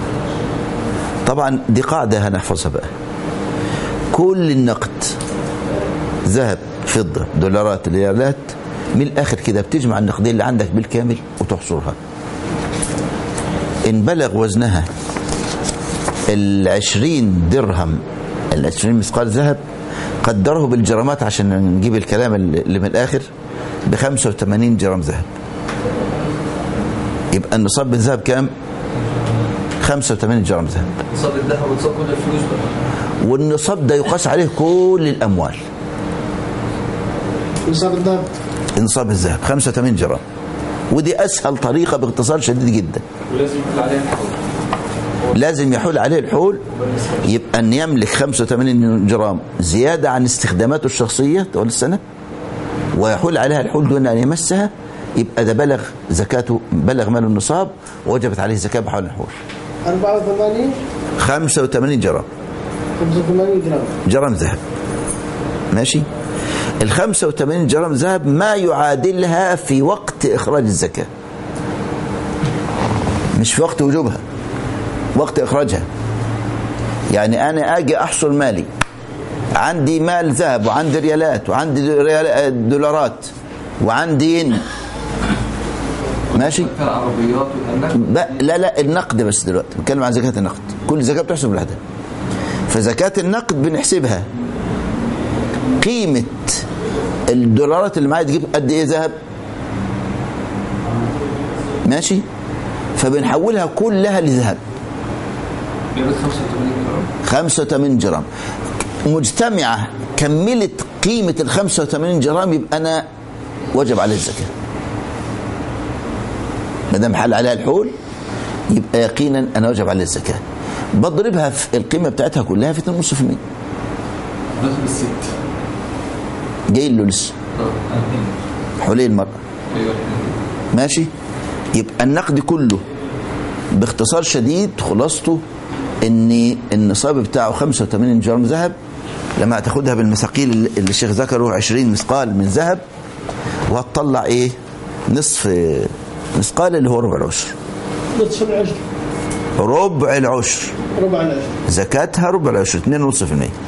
طبعا دي قاعدة هنحفظها بقى كل النقد ذهب فضة دولارات ريالات من الآخر كده بتجمع النقدين اللي عندك بالكامل وتحصرها إن بلغ وزنها العشرين درهم العشرين مثقال ذهب قدره بالجرامات عشان نجيب الكلام اللي من الآخر ب 85 جرام ذهب يبقى النصاب بالذهب كام 85 جرام ذهب نصاب الذهب ونصاب كل الفلوس بقى والنصاب ده يقاس عليه كل الأموال نصاب الذهب نصاب الذهب 85 جرام ودي أسهل طريقة باختصار شديد جدا ولازم يكون عليها الحول لازم يحول عليه الحول يبقى ان يملك 85 جرام زياده عن استخداماته الشخصيه طول السنه ويحول عليها الحول دون ان يمسها يبقى ده بلغ زكاته بلغ مال النصاب ووجبت عليه الزكاه بحول الحول 84 85 جرام 85 جرام جرام ذهب ماشي ال 85 جرام ذهب ما يعادلها في وقت اخراج الزكاه مش في وقت وجوبها وقت اخراجها يعني انا اجي احصل مالي عندي مال ذهب وعندي ريالات وعندي ريال دولارات وعندي ين ماشي كان عربيات والنقد ب- لا لا النقد بس دلوقتي بتكلم عن زكاه النقد كل زكاه بتحسب لوحدها فزكاه النقد بنحسبها قيمه الدولارات اللي معايا تجيب قد ايه ذهب ماشي فبنحولها كلها لذهب جابت 85 جرام 85 جرام مجتمعة كملت قيمة ال 85 جرام يبقى أنا وجب عليه الزكاة ما دام حل عليها الحول يبقى يقينا أنا وجب عليه الزكاة بضربها في القيمة بتاعتها كلها في 2.5% داخل الست جاي له لسه حولي المرأة ايوه ماشي يبقى النقد كله باختصار شديد خلاصته ان النصاب بتاعه 85 جرام ذهب لما هتاخدها بالمثاقيل اللي اللي الشيخ ذكره 20 مثقال من ذهب وهتطلع ايه نصف مثقال اللي هو ربع العشر نصف العشر ربع العشر ربع العشر زكاتها ربع العشر 2.5%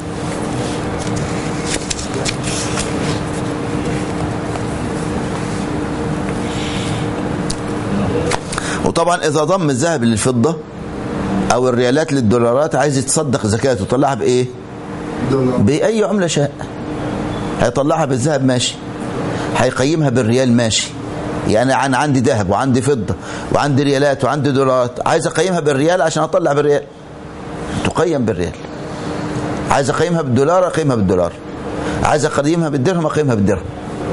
وطبعا اذا ضم الذهب للفضه او الريالات للدولارات عايز يتصدق زكاته يطلعها بايه باي عمله شاء هيطلعها بالذهب ماشي هيقيمها بالريال ماشي يعني انا عندي ذهب وعندي فضه وعندي ريالات وعندي دولارات عايز اقيمها بالريال عشان اطلع بالريال تقيم بالريال عايز اقيمها بالدولار اقيمها بالدولار عايز اقيمها بالدرهم اقيمها بالدرهم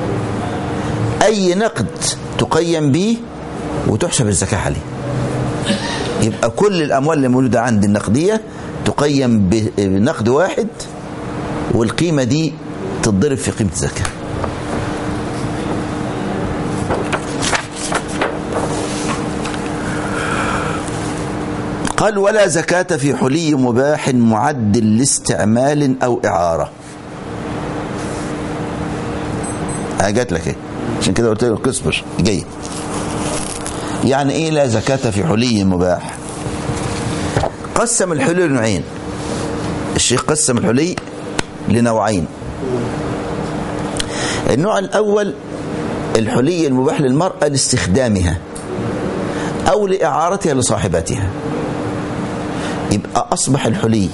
اي نقد تقيم به وتحسب الزكاه عليه يبقى كل الاموال اللي موجوده عندي النقديه تقيم ب- بنقد واحد والقيمه دي تتضرب في قيمه الزكاه قال ولا زكاة في حلي مباح معد لاستعمال أو إعارة جات لك ايه عشان كده قلت لك اصبر جاي يعني ايه لا زكاة في حلي مباح قسم الحلي لنوعين الشيخ قسم الحلي لنوعين النوع الأول الحلي المباح للمرأة لاستخدامها أو لإعارتها لصاحبتها يبقى أصبح الحلي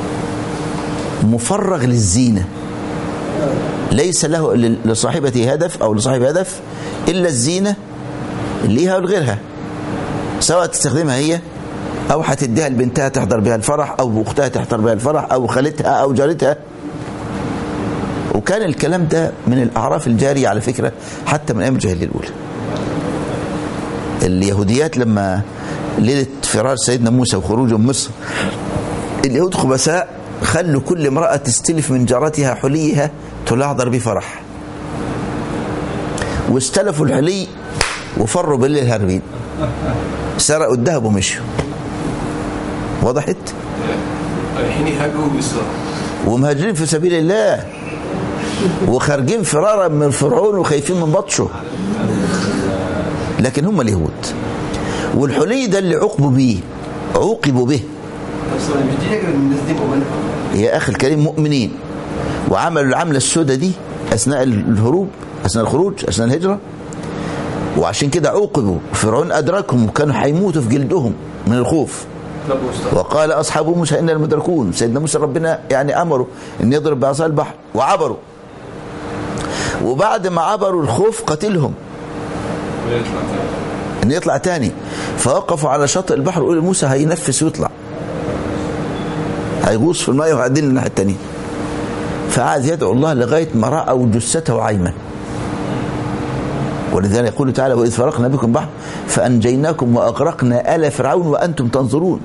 مفرغ للزينة ليس له لصاحبته هدف أو لصاحب هدف إلا الزينة ليها ولغيرها سواء تستخدمها هي أو هتديها لبنتها تحضر بها الفرح أو أختها تحضر بها الفرح أو خالتها أو جارتها وكان الكلام ده من الأعراف الجارية على فكرة حتى من أيام الجاهلية الأولى اليهوديات لما ليله فرار سيدنا موسى وخروجه من مصر اليهود خبثاء خلوا كل امراه تستلف من جارتها حليها تلاحظر بفرح واستلفوا الحلي وفروا بالليل هاربين سرقوا الذهب ومشوا وضحت رايحين يهاجروا مصر ومهاجرين في سبيل الله وخارجين فرارا من فرعون وخايفين من بطشه لكن هم اليهود والحلي ده اللي عوقبوا بيه عوقبوا به بس أنا مش دي هجرة من الناس دي مؤمنة يا اخي الكريم مؤمنين وعملوا العمله السوداء دي اثناء الهروب اثناء الخروج اثناء الهجره وعشان كده عوقبوا فرعون ادركهم وكانوا هيموتوا في جلدهم من الخوف طب واستغفر وقال اصحاب موسى انا المدركون سيدنا موسى ربنا يعني امره ان يضرب بعصا البحر وعبروا وبعد ما عبروا الخوف قتلهم ويطلع تاني ان يطلع تاني فوقفوا على شاطئ البحر ويقولوا لموسى هينفس ويطلع هيغوص في الماء وهيعدل الناحيه التانيه فقعد يدعو الله لغايه ما راوا جثته عايمه ولذلك يقول تعالى واذ فرقنا بكم البحر فانجيناكم واغرقنا ال فرعون وانتم تنظرون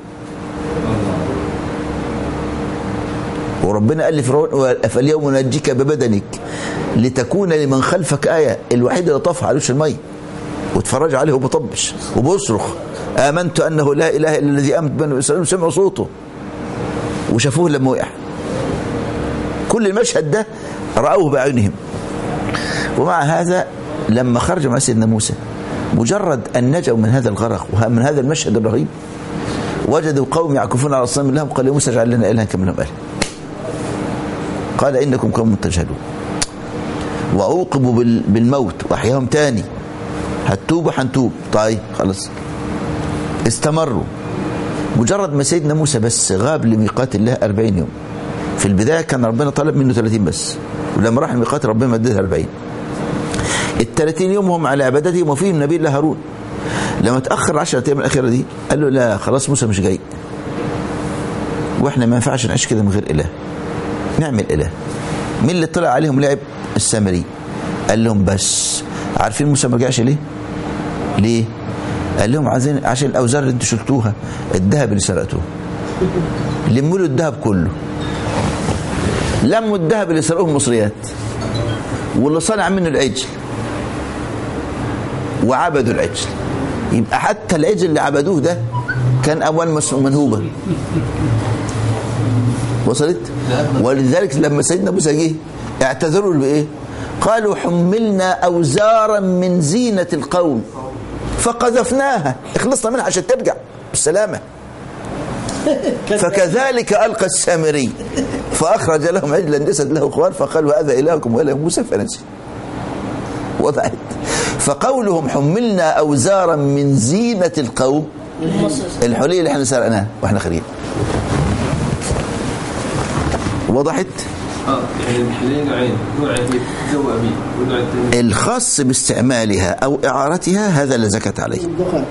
وربنا قال لفرعون فاليوم ننجيك ببدنك لتكون لمن خلفك آية الوحيد اللي طفح على وش المية واتفرج عليه وبطبش وبيصرخ آمنت أنه لا إله إلا الذي آمنت بنو إسرائيل وسمعوا صوته وشافوه لما وقع كل المشهد ده رأوه بعينهم ومع هذا لما خرج مع سيدنا موسى مجرد أن نجوا من هذا الغرق ومن هذا المشهد الرهيب وجدوا قوم يعكفون على أصنام لهم قال يا موسى اجعل لنا إلها كما لهم إله قال إنكم قوم تجهلون وعوقبوا بال- بالموت وأحياهم تاني هتوبوا هنتوب طيب خلاص استمروا مجرد ما سيدنا موسى بس غاب لميقات الله 40 يوم في البداية كان ربنا طلب منه 30 بس ولما راح لميقات ربنا مددها 40 ال 30 يوم هم على عبادتهم وفيهم نبي الله هارون لما تأخر 10 أيام الأخيرة دي قال له لا خلاص موسى مش جاي واحنا ما ينفعش نعيش كده من غير إله نعمل إله مين اللي طلع عليهم لعب السامري قال لهم بس عارفين موسى ما جاش ليه ليه قال لهم عايزين عشان الاوزار اللي انتوا شلتوها الذهب اللي سرقتوه لموا له الذهب كله لموا الذهب اللي سرقوه المصريات واللي صنع منه العجل وعبدوا العجل يبقى حتى العجل اللي عبدوه ده كان اموال مس- منهوبه وصلت ولذلك لما سيدنا موسى جه اعتذروا له بايه قالوا حملنا اوزارا من زينه القوم فقذفناها اخلصنا منها عشان ترجع بالسلامه فكذلك القى السامري فاخرج لهم عجلا جسد له خوار فقالوا هذا الهكم واله موسى فنسي وضعت فقولهم حملنا اوزارا من زينه القوم الحلي اللي احنا سرقناها واحنا خارجين وضحت اه يعني الحلين نوعين نوع يتزوق به والنوع الثاني الخاص باستعمالها او اعارتها هذا لا زكاه عليه الدخل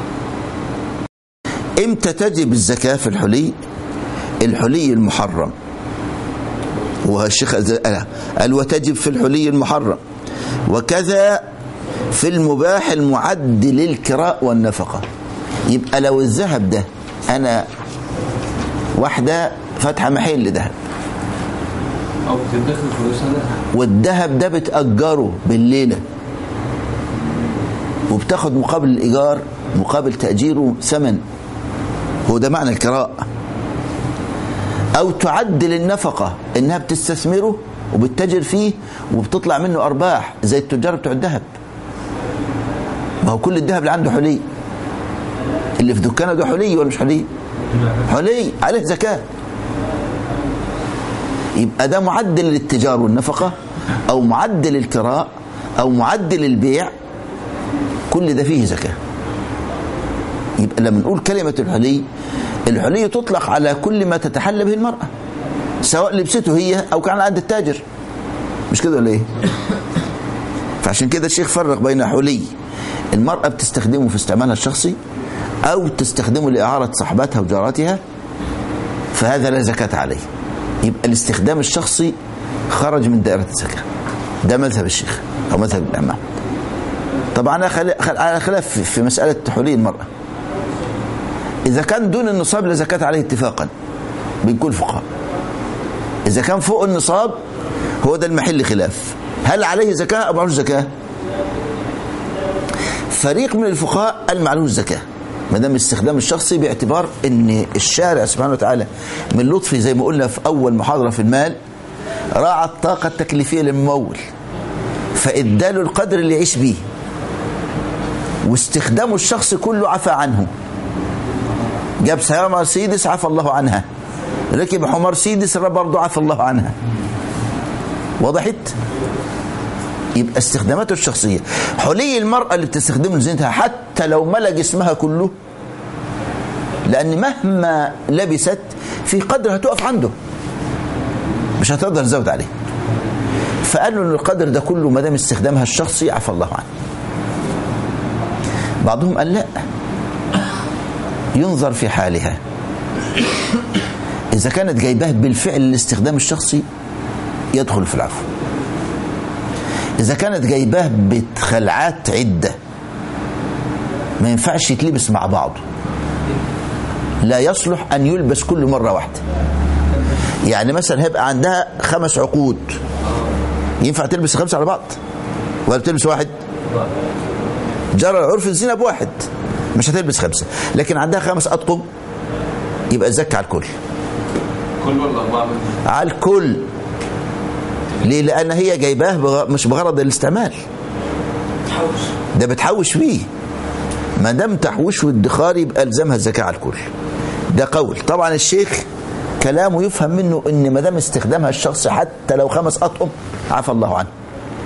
امتى تجب الزكاه في الحلي الحلي المحرم والشيخ قال قال وتجب في الحلي المحرم وكذا في المباح المعد للكراء والنفقه يبقى لو الذهب ده انا واحده فاتحه محل ذهب او بتدخل فلوسها لها والذهب ده بتأجره بالليلة وبتاخد مقابل الإيجار مقابل تأجيره ثمن هو ده معنى الكراء أو تعدل النفقة إنها بتستثمره وبتتاجر فيه وبتطلع منه أرباح زي التجار بتوع الذهب ما هو كل الذهب اللي عنده حلي اللي في دكانه ده حلي ولا مش حلي؟ حلي عليه زكاه يبقى ده معدل للتجار والنفقة أو معدل الكراء أو معدل البيع كل ده فيه زكاة يبقى لما نقول كلمة الحلي الحلي تطلق على كل ما تتحلى به المرأة سواء لبسته هي أو كان عند التاجر مش كده ولا إيه؟ فعشان كده الشيخ فرق بين حلي المرأة بتستخدمه في استعمالها الشخصي أو تستخدمه لإعارة صاحباتها وجاراتها فهذا لا زكاة عليه يبقى الاستخدام الشخصي خرج من دائرة الزكاة ده مذهب الشيخ أو مذهب الإمام طبعا على خل- خل- على خلاف في- في مسألة حلي المرأة إذا كان دون النصاب لا زكاة عليه اتفاقا بين كل الفقهاء إذا كان فوق النصاب هو ده المحل خلاف هل عليه زكاة أو معلوش زكاة فريق من الفقهاء قال معلوش زكاة ما دام استخدام الشخصي باعتبار ان الشارع سبحانه وتعالى من لطفه زي ما قلنا في اول محاضره في المال راعى الطاقه التكليفيه للممول فاداله القدر اللي يعيش بيه واستخدامه الشخصي كله عفى عنه جاب سيارة مرسيدس عفى الله عنها ركب حمار مرسيدس برضه عفى الله عنها وضحت يبقى استخداماته الشخصية حلي المرأة اللي بتستخدمه لزينتها حتى لو ملى جسمها كله لأن مهما لبست في قدر هتقف عنده مش هتقدر تزود عليه فقالوا ان القدر ده كله ما دام استخدامها الشخصي عفى الله عنه بعضهم قال لا ينظر في حالها إذا كانت جايباه بالفعل الاستخدام الشخصي يدخل في العفو إذا كانت جايباه بخلعات عدة ما ينفعش يتلبس مع بعضه لا يصلح أن يلبس كل مرة واحدة يعني مثلا هيبقى عندها خمس عقود ينفع تلبس خمسة على بعض ولا بتلبس واحد جرى العرف الزينة بواحد مش هتلبس خمسة لكن عندها خمس أطقم يبقى تزكي على الكل كل ولا أربعة منهم؟ على الكل ليه لأن هي جايباه بغ... مش بغرض الاستعمال تحوش ده بتحوش فيه ما دام تحويش وادخار يبقى الزمها الزكاة على الكل ده قول طبعا الشيخ كلامه يفهم منه ان ما دام استخدامها الشخصي حتى لو خمس اطقم عفى الله عنه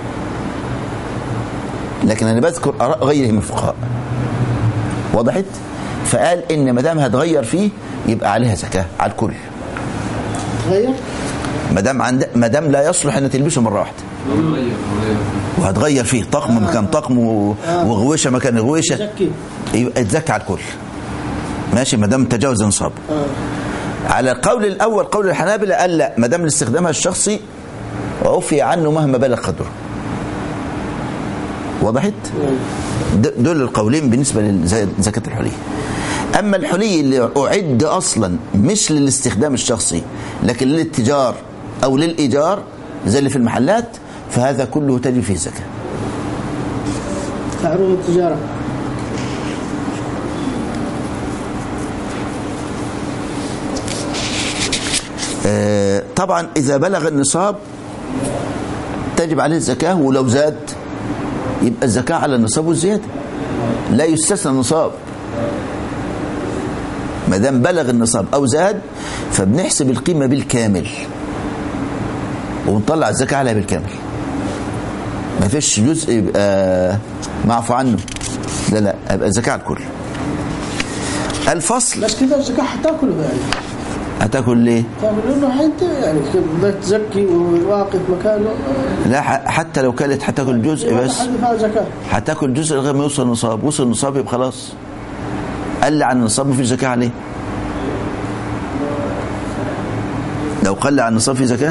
لكن انا بذكر اراء غيره من الفقهاء وضحت فقال ان ما دام هتغير فيه يبقى عليها زكاه على الكل غير ما دام عند ما دام لا يصلح ان تلبسه مره واحده غير غير وهتغير فيه طقم مكان طقم و- وغويشه مكان غويشه زكي يبقى تزكى على الكل ماشي ما دام تجاوز نصاب آه. على القول الاول قول الحنابلة قال لا ما دام لاستخدامها الشخصي عفي عنه مهما بلغ قدره وضحت د- دول القولين بالنسبه لزكاه الحلي اما الحلي اللي اعد اصلا مش للاستخدام الشخصي لكن للاتجار او للايجار زي اللي في المحلات فهذا كله تجب فيه زكاه عروض التجارة آه، طبعا إذا بلغ النصاب تجب عليه الزكاة ولو زاد يبقى الزكاة على النصاب والزيادة لا يستثنى النصاب ما دام بلغ النصاب أو زاد فبنحسب القيمة بالكامل ونطلع الزكاة عليها بالكامل ما فيش جزء يبقى معفو عنه لا لا يبقى الزكاة على الكل الفصل بس كذا الزكاة حتاكله يعني هتاكل ليه؟ تاكل لانه انت يعني بدك تزكي وواقف مكانه لا ح- حتى لو كانت هتاكل جزء بس حد فيها زكاة هتاكل جزء لغايه ما يوصل النصاب وصل النصاب يبقى خلاص قل عن النصاب مفيش زكاه عليه لو قل عن النصاب في زكاه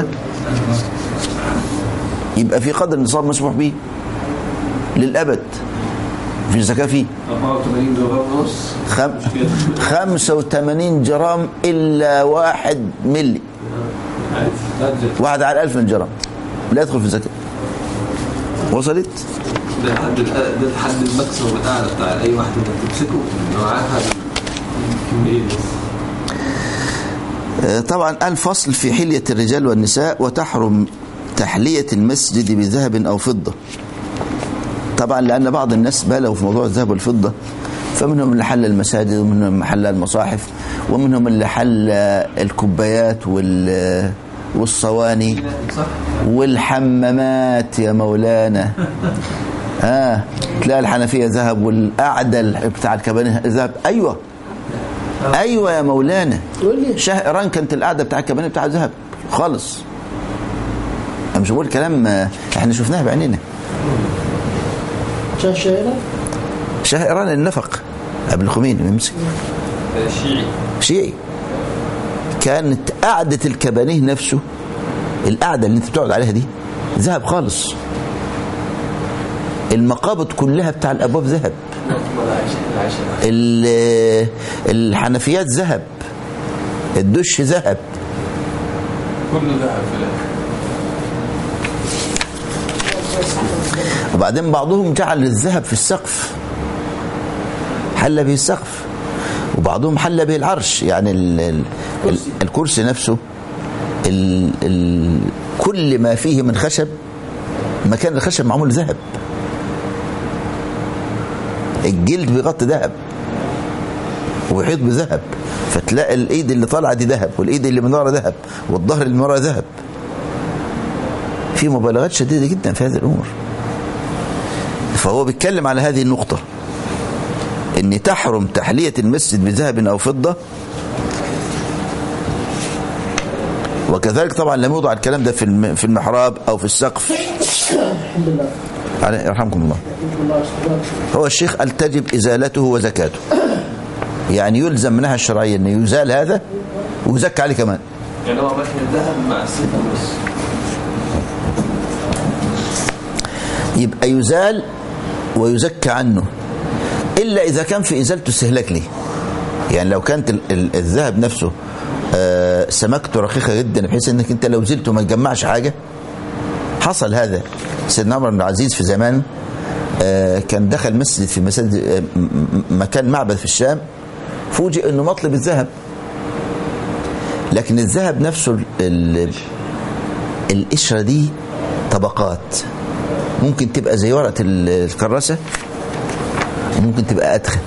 يبقى في قدر النصاب مسموح به للابد في زكاه فيه 84 جرام ونص خم... 85 جرام الا واحد ملي عادي لا تزكي. واحد على الألف من جرام لا يدخل في الزكاه وصلت ده الحد الأ- ده الحد الماكسيموم الاعلى بتاع اي واحد انك تمسكه انه معاها الكميه بس آه، طبعا الفصل في حلية الرجال والنساء وتحرم تحلية المسجد بذهب أو فضة طبعا لأن بعض الناس بالغوا في موضوع الذهب والفضة فمنهم اللي حل المساجد ومنهم اللي حل المصاحف ومنهم اللي حل الكوبايات وال والصواني صح والحمامات يا مولانا اه تلاقي الحنفيه ذهب والقعده بتاع الكبانيه ذهب ايوه ايوه يا مولانا قول لي شه ايران كانت القعده بتاع الكبانيه بتاع ذهب خالص انا مش بقول كلام آه، احنا شفناه بعينينا شاه شايلة شه ايران النفق قبل الخميني يمسك ده شيعي شيعي كانت قعدة الكبانيه نفسه القعدة اللي انت بتقعد عليها دي ذهب خالص المقابض كلها بتاع الابواب ذهب العيش العيش ال- الحنفيات ذهب الدش ذهب كله ذهب في الاخر وبعدين بعضهم جعل الذهب في السقف حل به السقف وبعضهم حل به العرش يعني ال ال ال الكرسي نفسه ال ال كل ما فيه من خشب مكان الخشب معمول ذهب الجلد بيغطي ذهب ويحيط بذهب فتلاقي الايد اللي طالعه دي ذهب والايد اللي من ورا ذهب والظهر اللي من ورا ذهب في مبالغات شديده جدا في هذه الامور فهو بيتكلم على هذه النقطة ان تحرم تحلية المسجد بذهب او فضة وكذلك طبعا لم يوضع الكلام ده في الم- في المحراب او في السقف الحمد لله على- يرحمكم الله يرحمكم الله استاذ هو الشيخ قال تجب ازالته وزكاته يعني يلزم منها الشرعية ان يزال هذا ويزكى عليه كمان يعني هو ماشي الذهب مع السلفة بس يبقى يزال ويزكى عنه الا اذا كان في ازالته استهلاك ليه يعني لو كانت ال- ال- الذهب نفسه آه، سمكته رقيقه جدا بحيث انك انت لو زلته ما تجمعش حاجه حصل هذا سيدنا عمر بن العزيز في زمان آه، كان دخل مسجد في مسجد آه، م- م- مكان معبد في الشام فوجئ انه مطلب الذهب لكن الذهب نفسه ال- ال- القشره دي طبقات ممكن تبقى زي ورقه ال- الكراسه وممكن تبقى ادخن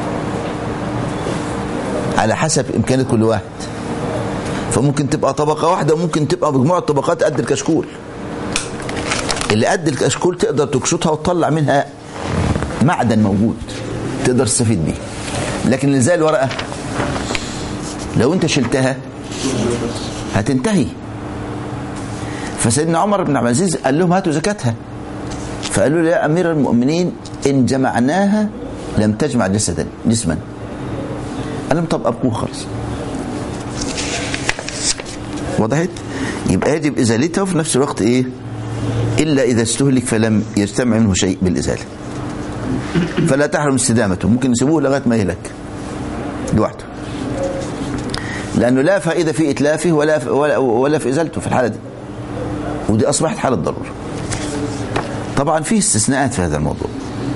على حسب امكانيه كل واحد فممكن تبقى طبقه واحده وممكن تبقى مجموعه طبقات قد الكشكول اللي قد الكشكول تقدر تكشطها وتطلع منها معدن موجود تقدر تستفيد بيه لكن اللي زي الورقه لو انت شلتها هتنتهي فسيدنا عمر بن عبد العزيز قال لهم هاتوا زكاتها فقالوا له يا امير المؤمنين ان جمعناها لم تجمع جسدا جسما قال لهم طب ابقوه خالص وضحت يبقى يجب ازالتها وفي نفس الوقت ايه الا اذا استهلك فلم يجتمع منه شيء بالازاله فلا تحرم استدامته ممكن يسيبوه لغايه ما يهلك لوحده لانه لا فائده في اتلافه ولا ولا, ولا في ازالته في الحاله دي ودي اصبحت حاله ضروره طبعا في استثناءات في هذا الموضوع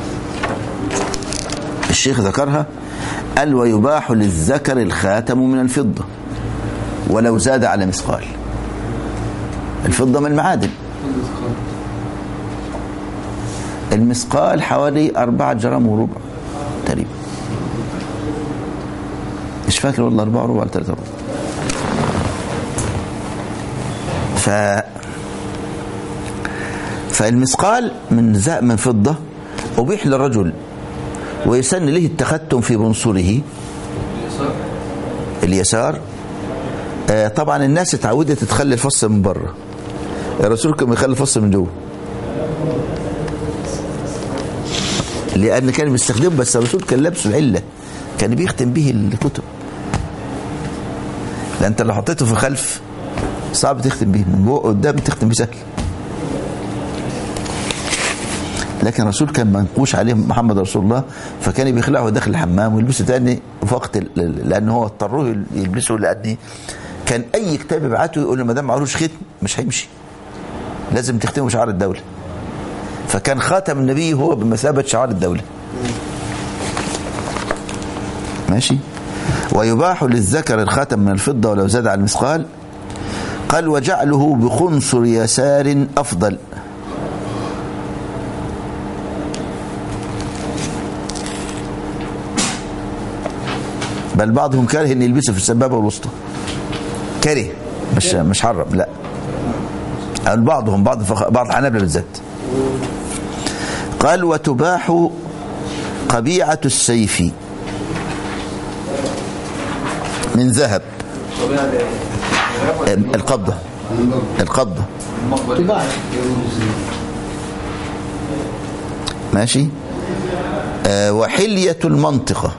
الشيخ ذكرها قال ويباح للذكر الخاتم من الفضة ولو زاد على مثقال الفضة من المعادن المثقال حوالي أربعة جرام وربع تقريبا مش فاكر والله أربعة وربع ولا ثلاثة ربع ف فالمثقال من ز- من فضة أبيح للرجل ويسن له التختم في بنصره اليسار اليسار آه، طبعا الناس اتعودت تخلي الفص من بره الرسول كان بيخلي الفص من جوه لان كان بيستخدمه بس الرسول كان لابسه العله كان بيختم به الكتب لان انت لو حطيته في خلف صعب تختم به من جوه قدام تختم به سهل لكن الرسول كان منقوش عليه محمد رسول الله فكان بيخلعه داخل الحمام ويلبسه تاني في وقت ال- لان هو اضطروه يلبسه لان كان اي كتاب يبعته يقول له ما دام معلوش ختم مش هيمشي لازم تختمه شعار الدوله فكان خاتم النبي هو بمثابه شعار الدوله ماشي ويباح للذكر الخاتم من الفضه ولو زاد على المثقال قال وجعله بخنصر يسار افضل بل بعضهم كاره ان يلبسه في السبابه والوسطى كره مش مش حرم لا قال بعضهم بعض فخ... بعض الحنابلة بالذات قال وتباح قبيعة السيف من ذهب طبيعة ايه؟ القبضة القبضة المقبرة طباع ماشي آه وحلية المنطقة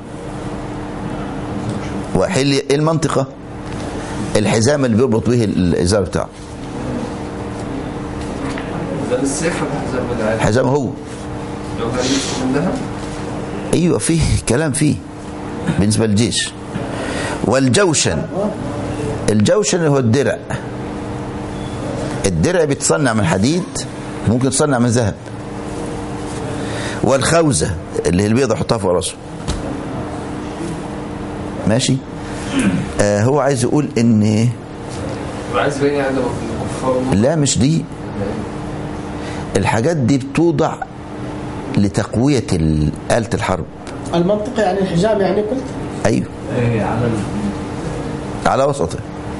وحلية إيه المنطقة الحزام اللي بيربط به الإزار بتاعه ده السيف ولا حزام العادي؟ الحزام هو لو كان يوسف من ذهب ايوه فيه كلام فيه بالنسبه للجيش والجوشن الجوشن اللي هو الدرع الدرع بيتصنع من حديد ممكن يتصنع من ذهب والخوذه اللي هي البيضه يحطها فوق راسه ماشي آه هو عايز يقول ان وعايز يبين يعني ده الكفار لا مش دي الحاجات دي بتوضع لتقويه ال- آلة الحرب المنطقة يعني الحجام يعني قلت ايوه ايه على ال- على وسطه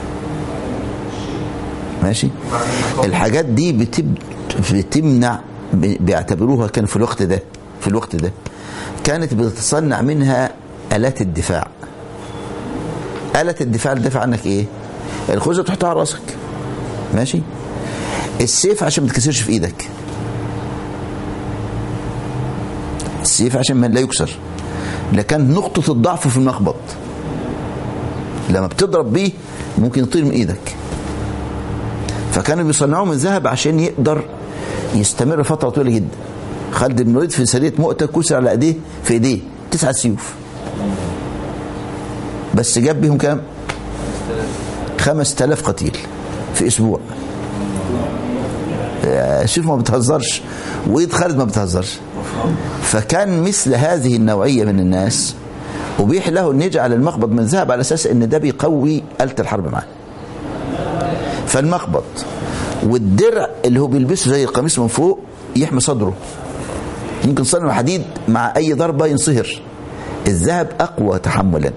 ماشي الحاجات دي بتب... بتمنع ب- بيعتبروها كان في الوقت ده في الوقت ده كانت بتتصنع منها آلات الدفاع آلة الدفاع اللي تدافع عنك ايه الخوذة تحطها على راسك ماشي السيف عشان ما تكسرش في ايدك السيف عشان ما لا يكسر لكن نقطة الضعف في المخبط لما بتضرب بيه ممكن يطير من ايدك فكانوا بيصنعوه من ذهب عشان يقدر يستمر فتره طويله جدا خالد بن الوليد في سريه مؤتة كسر على ايديه في ايديه تسعة سيوف بس جاب بيهم كام؟ خمس تلاف قتيل في اسبوع آه، شوف ما بتهزرش وايد خالد ما بتهزرش فكان مثل هذه النوعيه من الناس أبيح له أن يجعل المخبط من ذهب على أساس أن ده بيقوي آلة الحرب معاه فالمخبط والدرع اللي هو بيلبسه زي القميص من فوق يحمي صدره يمكن صنع حديد مع أي ضربة ينصهر الذهب أقوى تحملا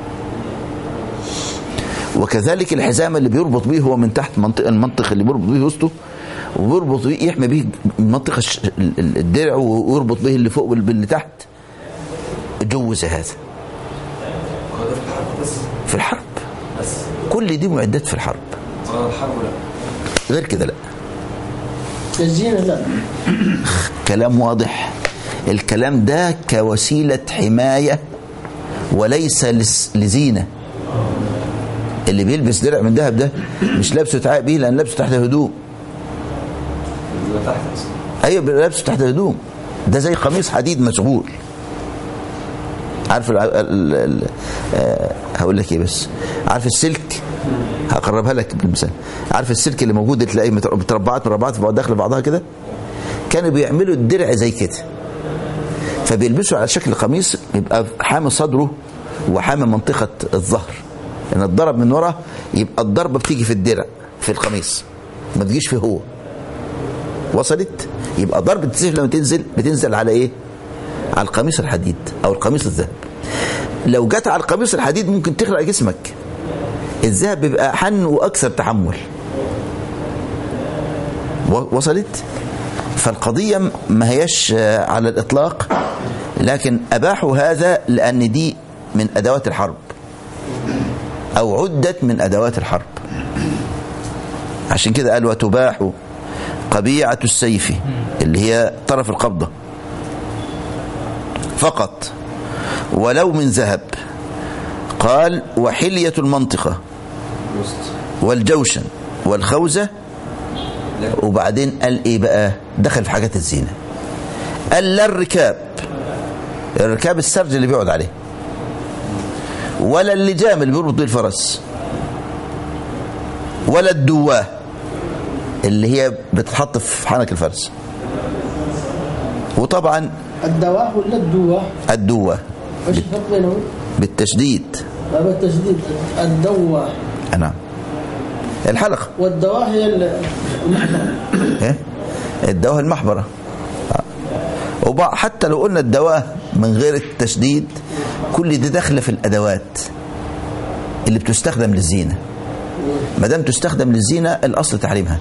وكذلك الحزام اللي بيربط بيه هو من تحت منطقة المنطق اللي بيربط بيه وسطه وبيربط بيه يحمي بيه منطقة الش- ال- ال- الدرع ويربط به اللي فوق بال- باللي تحت جوز هذا هو ده في الحرب بس في الحرب بس كل دي معدات في الحرب اه الحرب لا غير كده لا الزينة لا كلام واضح الكلام ده كوسيلة حماية وليس لس- لزينة اللي بيلبس درع من ذهب ده مش لابسه تعاق بيه لان لابسه تحت هدوم اللي تحت اصلا ايوه لابسه تحت هدوم ده زي قميص حديد مشغول عارف ال ال ال آه هقول لك ايه بس عارف السلك هقربها لك بالمثال عارف السلك اللي موجود تلاقيه متر- متربعات مربعات في بعض داخل بعضها كده كانوا بيعملوا الدرع زي كده فبيلبسوا على شكل قميص يبقى حامي صدره وحامي منطقة الظهر ان الضرب من ورا يبقى الضربة بتيجي في الدرع في القميص ما تجيش فيه هو وصلت يبقى ضربة السيف لما تنزل بتنزل على ايه على القميص الحديد او القميص الذهب لو جت على القميص الحديد ممكن تخلع جسمك الذهب بيبقى حن واكثر تحمل و- وصلت فالقضية ما هيش آه، على الإطلاق لكن أباحوا هذا لأن دي من أدوات الحرب أو عدت من أدوات الحرب عشان كده قال وتباح قبيعة السيف اللي هي طرف القبضة فقط ولو من ذهب قال وحلية المنطقة الوسط والجوشن والخوذة وبعدين قال ايه بقى دخل في حاجات الزينة قال لا الركاب الركاب السرج اللي بيقعد عليه ولا اللجام اللي بيربط بيه الفرس ولا الدواه اللي هي بتتحط في حنك الفرس وطبعا الدواه ولا الدواه الدواه ايش الفرق بينهم؟ بالتشديد لا بالتشديد الدواه نعم الحلقة والدواه هي ال- إيه؟ الدواء المحبرة وبع- حتى لو قلنا الدواء من غير التشديد كل دي داخله في الادوات اللي بتستخدم للزينه ما دام تستخدم للزينه الاصل تحريمها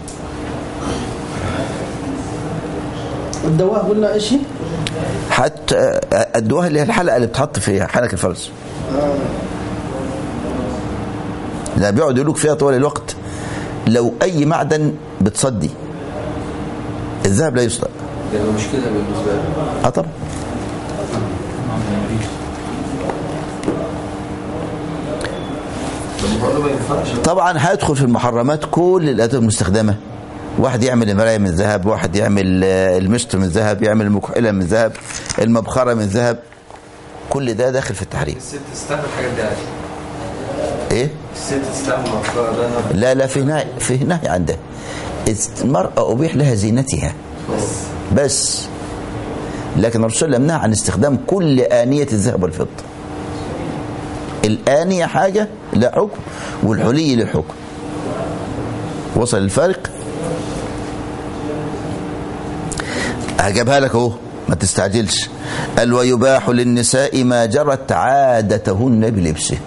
الدواه قلنا ايش هي؟ حتى آه، الدواء اللي هي الحلقه اللي بتحط في حلق الفرس لا بيقعد يقولوك فيها طوال الوقت لو اي معدن بتصدي الذهب لا يصدق ده يبقى مشكله بالنسبه له اه طبعا لما برضه ما ينفعش طبعا هيدخل في المحرمات كل الادوات المستخدمه واحد يعمل المرايه من ذهب واحد يعمل آه، المشط من ذهب يعمل المكحله من ذهب المبخره من ذهب كل ده داخل في التحريم الست تستعمل الحاجات دي عادي ايه الست تستعمل مقصره ده لا لا في نهي في نهي عن ده المرأة أبيح لها زينتها بس لكن الرسول لم نهى عن استخدام كل آنية الذهب والفضة الآنية حاجة لا حكم والحلي له حكم وصل الفرق هجابها لك اهو ما تستعجلش قال ويباح للنساء ما جرت عادتهن بلبسه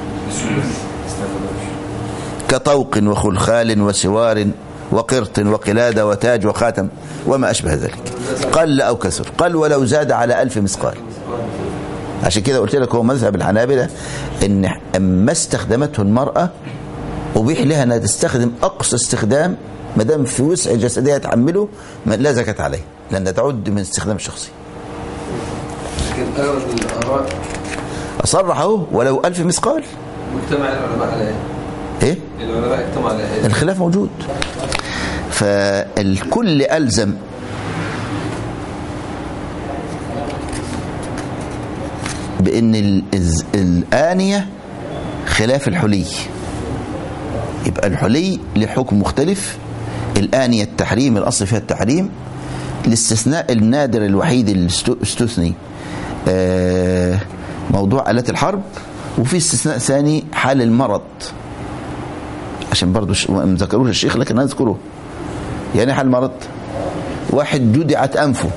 كطوق وخلخال وسوار وقرط وقلادة وتاج وخاتم وما أشبه ذلك قل أو كثر قل ولو زاد على ألف مثقال عشان كده قلت لك هو مذهب الحنابلة ان ما استخدمته المرأة أبيح لها أنها تستخدم أقصى استخدام ما دام في وسع جسدها تحمله ما لا زكاة عليه لأنها تعد من استخدام شخصي لكن اغلب الاراء أصرح أهو ولو ألف مثقال مجتمع العلماء على ايه؟ إيه العلماء اجتمعوا على ايه؟ الخلاف موجود فالكل ألزم بأن ال- الز- الآنية خلاف الحلي يبقى الحلي له حكم مختلف الآنية التحريم الأصل فيها التحريم الاستثناء النادر الوحيد اللي استو- استثني آه، موضوع آلات الحرب وفي استثناء ثاني حال المرض عشان برضو ش- ما ذكروش الشيخ لكن اذكره يعني حال مرض واحد جدعت انفه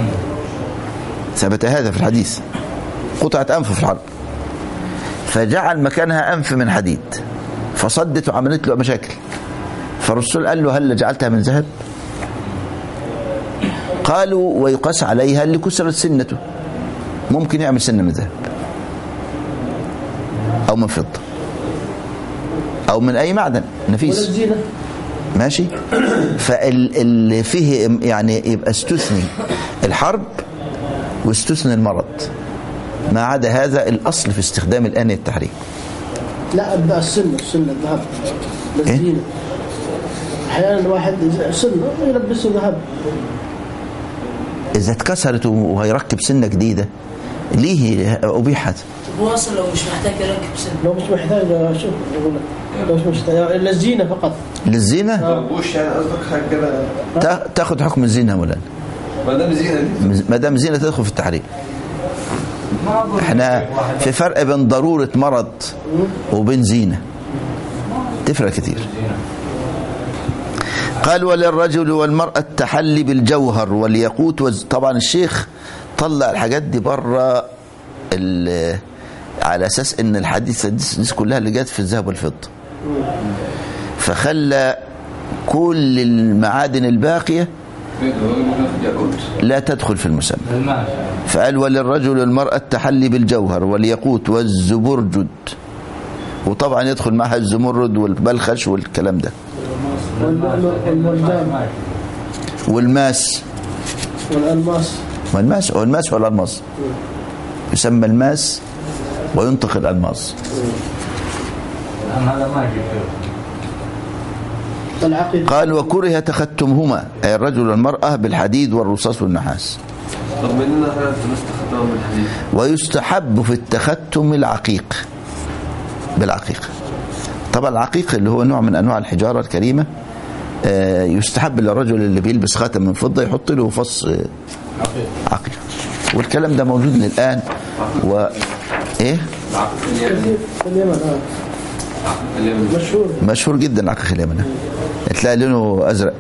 ثبت هذا في الحديث قطعت انفه في الحرب فجعل مكانها انف من حديد فصدت وعملت له مشاكل فالرسول قال له هل جعلتها من ذهب قالوا ويقاس عليها اللي كسرت سنته ممكن يعمل سنه من ذهب او من فضه او من اي معدن ولا نفيس الزينة ماشي فاللي فيه يعني يبقى استثني الحرب واستثني المرض ما عدا هذا الاصل في استخدام الان التحريم لا أبدأ السنة السنة الذهب الزينة أحيانا الواحد إذا سنة يلبسه ذهب اذا اتكسرت وهيركب سنه جديده ليه ابيحت هو اصلا لو مش محتاج يركب سن لو مش محتاج شوف يقول لك لو مش محتاج إلا الزينة فقط للزينه بوش يعني قصدك حاجه كده تا- تاخد حكم الزينه مولانا ما دام زينه دي ما دام زينه تدخل في التحريم احنا في فرق بين ضروره مرض وبين زينه تفرق كتير قال وللرجل والمرأة التحلي بالجوهر والياقوت والز... طبعا الشيخ طلع الحاجات دي بره ال- على اساس ان الحديث دي كلها اللي جت في الذهب والفضه فخلى كل المعادن الباقيه لا تدخل في المسمى الماشي فقال وللرجل والمرأة التحلي بالجوهر والياقوت والزبرجد وطبعا يدخل معها الزمرد والبلخش والكلام ده واللؤلؤ والمرجان والماس والألماس والماس هو الماس هو الألماس يسمى الماس وينطق الألماس الآن هذا ما يجي فيه العقيد قال وكره تختمهما أي الرجل والمرأة بالحديد والرصاص والنحاس طب مننا احنا نستخدمها من الحديد ويستحب في التختم العقيق بالعقيق طبعا العقيق اللي هو نوع من انواع الحجاره الكريمه آه، يستحب للرجل اللي بيلبس خاتم من فضه يحط له فص آه، عقيق والكلام ده موجود للان و ايه في اليمن آه. مشهور مشهور جدا العقيق اليمني تلاقي لونه ازرق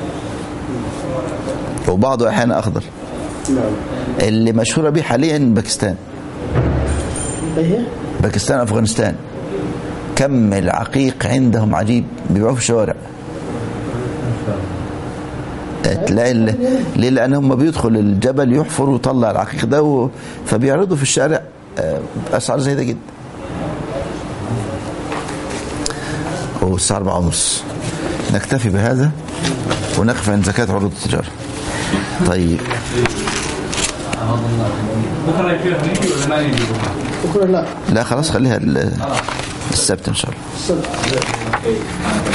وبعضه احيانا اخضر نعم اللي مشهوره به حاليا باكستان ايه باكستان افغانستان كم العقيق عندهم عجيب بيبيعوه في الشوارع تلاقي ال- ليه لان هم بيدخل الجبل يحفر ويطلع العقيق ده و... فبيعرضوا في الشارع آه، باسعار زي ده جدا والساعه 4 ونص نكتفي بهذا ونقف عند زكاه عروض التجاره طيب بكره يا شيخ نجي ولا ما نجي بكره؟ بكره لا لا خلاص خليها ال- السبت ان شاء الله السبت